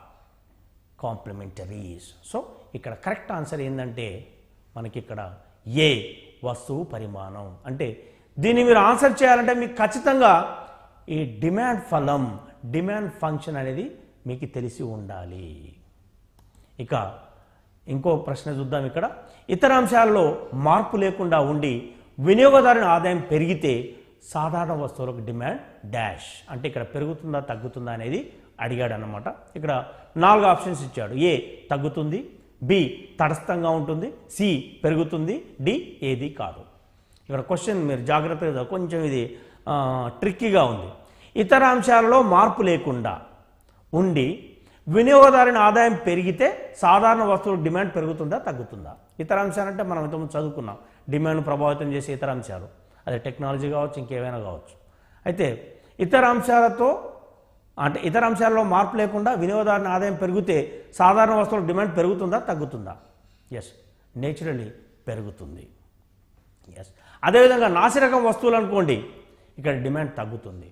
complementaries so ఇక్కడ కరెక్ట్ ఆన్సర్ ఏంటంటే మనకి ఇక్కడ ఏ వస్తువు పరిమాణం అంటే దీన్ని మీరు ఆన్సర్ చేయాలంటే మీకు ఖచ్చితంగా ఈ డిమాండ్ ఫలం డిమాండ్ ఫంక్షన్ అనేది మీకు తెలిసి ఉండాలి ఇక ఇంకో ప్రశ్న చూద్దాం ఇక్కడ ఇతర అంశాల్లో మార్పు లేకుండా ఉండి వినియోగదారుని ఆదాయం పెరిగితే సాధారణ వస్తువులకు డిమాండ్ డాష్ అంటే ఇక్కడ పెరుగుతుందా తగ్గుతుందా అనేది అడిగాడు అనమాట ఇక్కడ నాలుగు ఆప్షన్స్ ఇచ్చాడు ఏ తగ్గుతుంది బి తటస్థంగా ఉంటుంది సి పెరుగుతుంది డి ఏది కాదు ఇక్కడ క్వశ్చన్ మీరు జాగ్రత్తగా చదవండి. కొంచెం ఇది ఆ, ట్రిక్కీగా ఉంది ఇతర అంశాలలో మార్పు లేకుండా ఉండి వినియోగదారుని ఆదాయం పెరిగితే సాధారణ వస్తువుల డిమాండ్ పెరుగుతుందా తగ్గుతుందా ఇతర అంశాలంటే మనం ఇంతకుముందు చదువుకున్నాం డిమాండ్ ప్రభావితం చేసే ఇతర అంశాలు అదే టెక్నాలజీ కావచ్చు ఇంకేమైనా కావచ్చు అయితే ఇతర అంశాలతో అంటే ఇతర అంశాల్లో మార్పు లేకుండా వినియోగదారుని ఆదాయం పెరిగితే సాధారణ వస్తువుల డిమాండ్ పెరుగుతుందా తగ్గుతుందా ఎస్ నేచురలీ పెరుగుతుంది ఎస్ అదేవిధంగా నాసిరకం వస్తువులు అనుకోండి ఇక్కడ డిమాండ్ తగ్గుతుంది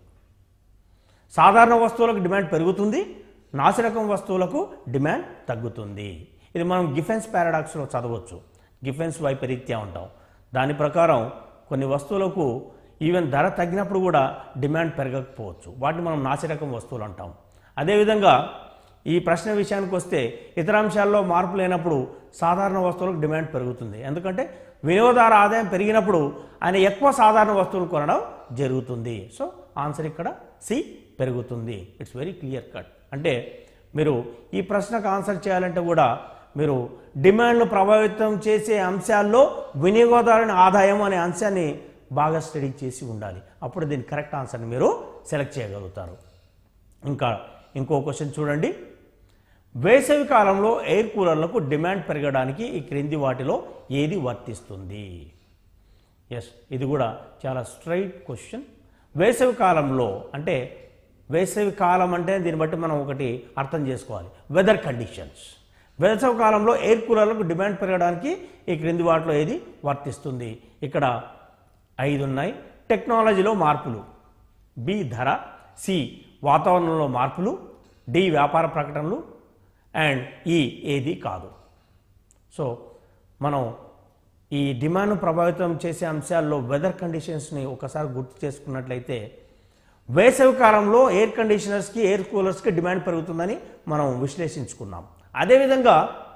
సాధారణ వస్తువులకు డిమాండ్ పెరుగుతుంది నాసిరకం వస్తువులకు డిమాండ్ తగ్గుతుంది ఇది మనం గిఫెన్స్ పారాడాక్స్లో చదవచ్చు గిఫెన్స్ వైపరీత్యా ఉంటాం దాని ప్రకారం కొన్ని వస్తువులకు ఈవెన్ ధర తగ్గినప్పుడు కూడా డిమాండ్ పెరగకపోవచ్చు వాటిని మనం నాసిరకం వస్తువులు అంటాం అదేవిధంగా ఈ ప్రశ్న విషయానికి వస్తే ఇతర అంశాల్లో మార్పు లేనప్పుడు సాధారణ వస్తువులకు డిమాండ్ పెరుగుతుంది ఎందుకంటే వినియోగదారు ఆదాయం పెరిగినప్పుడు ఆయన ఎక్కువ సాధారణ వస్తువులు కొనడం జరుగుతుంది సో ఆన్సర్ ఇక్కడ సి పెరుగుతుంది ఇట్స్ వెరీ క్లియర్ కట్ అంటే మీరు ఈ ప్రశ్నకు ఆన్సర్ చేయాలంటే కూడా మీరు డిమాండ్ను ప్రభావితం చేసే అంశాల్లో వినియోగదారుని ఆదాయం అనే అంశాన్ని బాగా స్టడీ చేసి ఉండాలి అప్పుడు దీని కరెక్ట్ ఆన్సర్ని మీరు సెలెక్ట్ చేయగలుగుతారు ఇంకా ఇంకో క్వశ్చన్ చూడండి వేసవి కాలంలో ఎయిర్ కూలర్లకు డిమాండ్ పెరగడానికి ఈ క్రింది వాటిలో ఏది వర్తిస్తుంది ఎస్ ఇది కూడా చాలా స్ట్రైట్ క్వశ్చన్ వేసవి కాలంలో అంటే వేసవి కాలం అంటే దీన్ని బట్టి మనం ఒకటి అర్థం చేసుకోవాలి వెదర్ కండిషన్స్ వేసవి కాలంలో ఎయిర్ కూలర్లకు డిమాండ్ పెరగడానికి ఈ క్రింది వాటిలో ఏది వర్తిస్తుంది ఇక్కడ ఐదు ఉన్నాయి టెక్నాలజీలో మార్పులు బి ధర సి వాతావరణంలో మార్పులు డి వ్యాపార ప్రకటనలు అండ్ ఈ ఏది కాదు సో మనం ఈ డిమాండ్ను ప్రభావితం చేసే అంశాల్లో వెదర్ కండిషన్స్ని ఒకసారి గుర్తు చేసుకున్నట్లయితే వేసవి కాలంలో ఎయిర్ కండిషనర్స్కి ఎయిర్ కూలర్స్కి డిమాండ్ పెరుగుతుందని మనం విశ్లేషించుకున్నాం అదేవిధంగా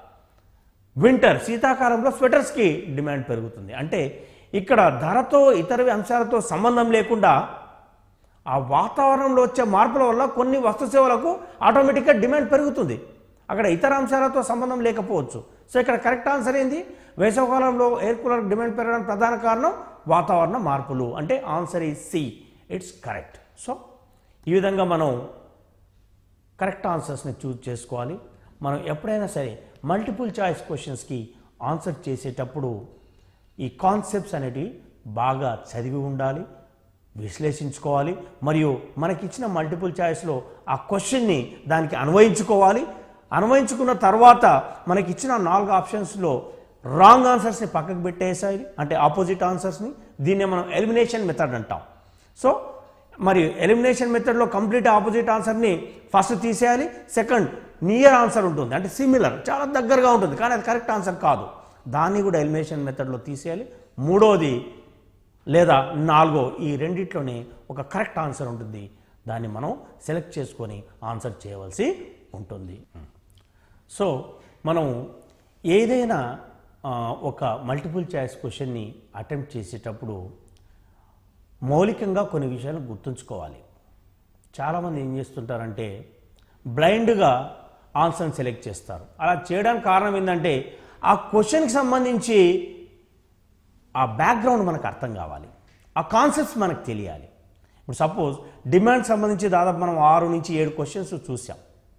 వింటర్ శీతాకాలంలో స్వెటర్స్కి డిమాండ్ పెరుగుతుంది అంటే ఇక్కడ ధరతో ఇతర అంశాలతో సంబంధం లేకుండా ఆ వాతావరణంలో వచ్చే మార్పుల వల్ల కొన్ని వస్తు సేవలకు ఆటోమేటిక్గా డిమాండ్ పెరుగుతుంది అక్కడ ఇతర అంశాలతో సంబంధం లేకపోవచ్చు సో ఇక్కడ కరెక్ట్ ఆన్సర్ ఏంది వేసవకాలంలో ఎయిర్ కూలర్ డిమాండ్ పెరగడానికి ప్రధాన కారణం వాతావరణ మార్పులు అంటే ఆన్సర్ ఈ సి ఇట్స్ కరెక్ట్ సో ఈ విధంగా మనం కరెక్ట్ ఆన్సర్స్ని చూజ్ చేసుకోవాలి మనం ఎప్పుడైనా సరే మల్టిపుల్ చాయిస్ క్వశ్చన్స్కి ఆన్సర్ చేసేటప్పుడు ఈ కాన్సెప్ట్స్ అనేటివి బాగా చదివి ఉండాలి విశ్లేషించుకోవాలి మరియు మనకిచ్చిన మల్టిపుల్ చాయిస్లో ఆ క్వశ్చన్ని దానికి అన్వయించుకోవాలి అన్వయించుకున్న తర్వాత మనకిచ్చిన నాలుగు ఆప్షన్స్లో రాంగ్ ఆన్సర్స్ని పక్కకు పెట్టేసాయి అంటే ఆపోజిట్ ఆన్సర్స్ని దీన్నే మనం ఎలిమినేషన్ మెథడ్ అంటాం సో మరి ఎలిమినేషన్ మెథడ్లో కంప్లీట్ ఆపోజిట్ ఆన్సర్ని ఫస్ట్ తీసేయాలి సెకండ్ నియర్ ఆన్సర్ ఉంటుంది అంటే సిమిలర్ చాలా దగ్గరగా ఉంటుంది కానీ అది కరెక్ట్ ఆన్సర్ కాదు దాన్ని కూడా ఎలిమినేషన్ మెథడ్లో తీసేయాలి మూడోది లేదా నాలుగో ఈ రెండిట్లోనే ఒక కరెక్ట్ ఆన్సర్ ఉంటుంది దాన్ని మనం సెలెక్ట్ చేసుకొని ఆన్సర్ చేయవలసి ఉంటుంది సో మనం ఏదైనా ఆ, ఒక మల్టిపుల్ చాయిస్ క్వశ్చన్ని అటెంప్ట్ చేసేటప్పుడు మౌలికంగా కొన్ని విషయాలు గుర్తుంచుకోవాలి చాలామంది ఏం చేస్తుంటారంటే బ్లైండ్గా ఆన్సర్ని సెలెక్ట్ చేస్తారు అలా చేయడానికి కారణం ఏంటంటే ఆ క్వశ్చన్కి సంబంధించి ఆ బ్యాక్గ్రౌండ్ మనకు అర్థం కావాలి ఆ కాన్సెప్ట్స్ మనకు తెలియాలి ఇప్పుడు సపోజ్ డిమాండ్ సంబంధించి దాదాపు మనం ఆరు నుంచి ఏడు క్వశ్చన్స్ చూసాం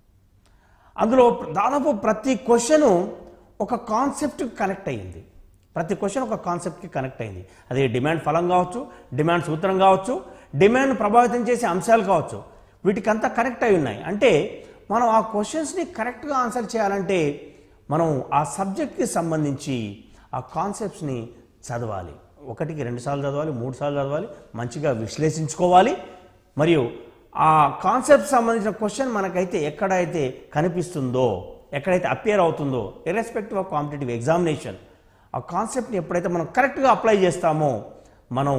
అందులో దాదాపు ప్రతి క్వశ్చను ఒక కాన్సెప్ట్కి కనెక్ట్ అయ్యింది ప్రతి క్వశ్చన్ ఒక కాన్సెప్ట్కి కనెక్ట్ అయింది అది డిమాండ్ ఫలం కావచ్చు డిమాండ్ సూత్రం కావచ్చు డిమాండ్ ప్రభావితం చేసే అంశాలు కావచ్చు వీటికంతా కనెక్ట్ అయి ఉన్నాయి అంటే మనం ఆ క్వశ్చన్స్ని కరెక్ట్గా ఆన్సర్ చేయాలంటే మనం ఆ సబ్జెక్ట్కి సంబంధించి ఆ కాన్సెప్ట్స్ని చదవాలి ఒకటికి రెండు సార్లు చదవాలి మూడు సార్లు చదవాలి మంచిగా విశ్లేషించుకోవాలి మరియు ఆ కాన్సెప్ట్ సంబంధించిన క్వశ్చన్ మనకైతే ఎక్కడైతే కనిపిస్తుందో ఎక్కడైతే అపియర్ అవుతుందో ఇర్రెస్పెక్టివ్ ఆఫ్ కాంపిటేటివ్ ఎగ్జామినేషన్ ఆ కాన్సెప్ట్ని ఎప్పుడైతే మనం కరెక్ట్గా అప్లై చేస్తామో మనం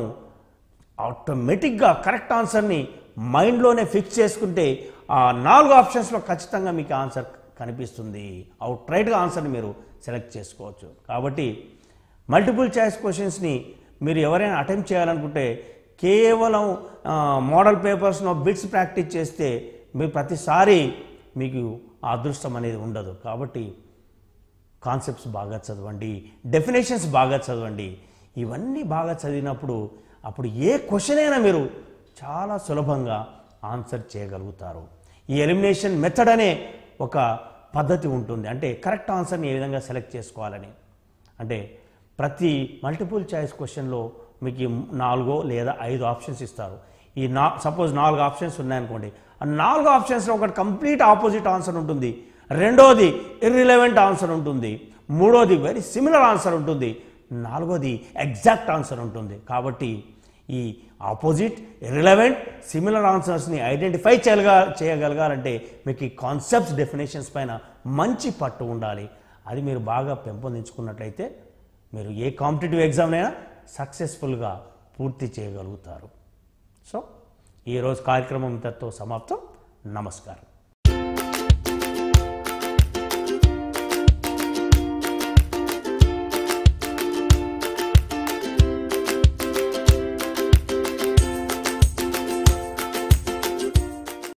ఆటోమేటిక్గా కరెక్ట్ ఆన్సర్ని మైండ్లోనే ఫిక్స్ చేసుకుంటే ఆ నాలుగు ఆప్షన్స్లో ఖచ్చితంగా మీకు ఆన్సర్ కనిపిస్తుంది అవుట్ రైట్గా ఆన్సర్ని మీరు సెలెక్ట్ చేసుకోవచ్చు కాబట్టి మల్టిపుల్ చాయిస్ క్వశ్చన్స్ని మీరు ఎవరైనా అటెంప్ట్ చేయాలనుకుంటే కేవలం ఆ, మోడల్ పేపర్స్లో బిట్స్ ప్రాక్టీస్ చేస్తే మీరు ప్రతిసారి మీకు ఆ అదృష్టం అనేది ఉండదు కాబట్టి కాన్సెప్ట్స్ బాగా చదవండి డెఫినేషన్స్ బాగా చదవండి ఇవన్నీ బాగా చదివినప్పుడు అప్పుడు ఏ క్వశ్చన్ అయినా మీరు చాలా సులభంగా ఆన్సర్ చేయగలుగుతారు ఈ ఎలిమినేషన్ మెథడ్ అనే ఒక పద్ధతి ఉంటుంది అంటే కరెక్ట్ ఆన్సర్ని ఏ విధంగా సెలెక్ట్ చేసుకోవాలని అంటే ప్రతి మల్టిపుల్ చాయిస్ క్వశ్చన్లో మీకు ఈ నాలుగో లేదా ఐదు ఆప్షన్స్ ఇస్తారు ఈ నా సపోజ్ నాలుగు ఆప్షన్స్ ఉన్నాయనుకోండి ఆ నాలుగు ఆప్షన్స్లో ఒకటి కంప్లీట్ ఆపోజిట్ ఆన్సర్ ఉంటుంది రెండోది ఇర్రిలవెంట్ ఆన్సర్ ఉంటుంది మూడోది వెరీ సిమిలర్ ఆన్సర్ ఉంటుంది నాలుగోది ఎగ్జాక్ట్ ఆన్సర్ ఉంటుంది కాబట్టి ఈ ఆపోజిట్ ఇర్రిలవెంట్ సిమిలర్ ఆన్సర్స్ని ఐడెంటిఫై చేయగల చేయగలగాలంటే మీకు ఈ కాన్సెప్ట్స్ డెఫినేషన్స్ పైన మంచి పట్టు ఉండాలి అది మీరు బాగా పెంపొందించుకున్నట్లయితే మీరు ఏ కాంపిటేటివ్ ఎగ్జామ్నైనా సక్సెస్ఫుల్గా పూర్తి చేయగలుగుతారు సో ఈరోజు కార్యక్రమం ఇంతటితో సమాప్తం నమస్కారం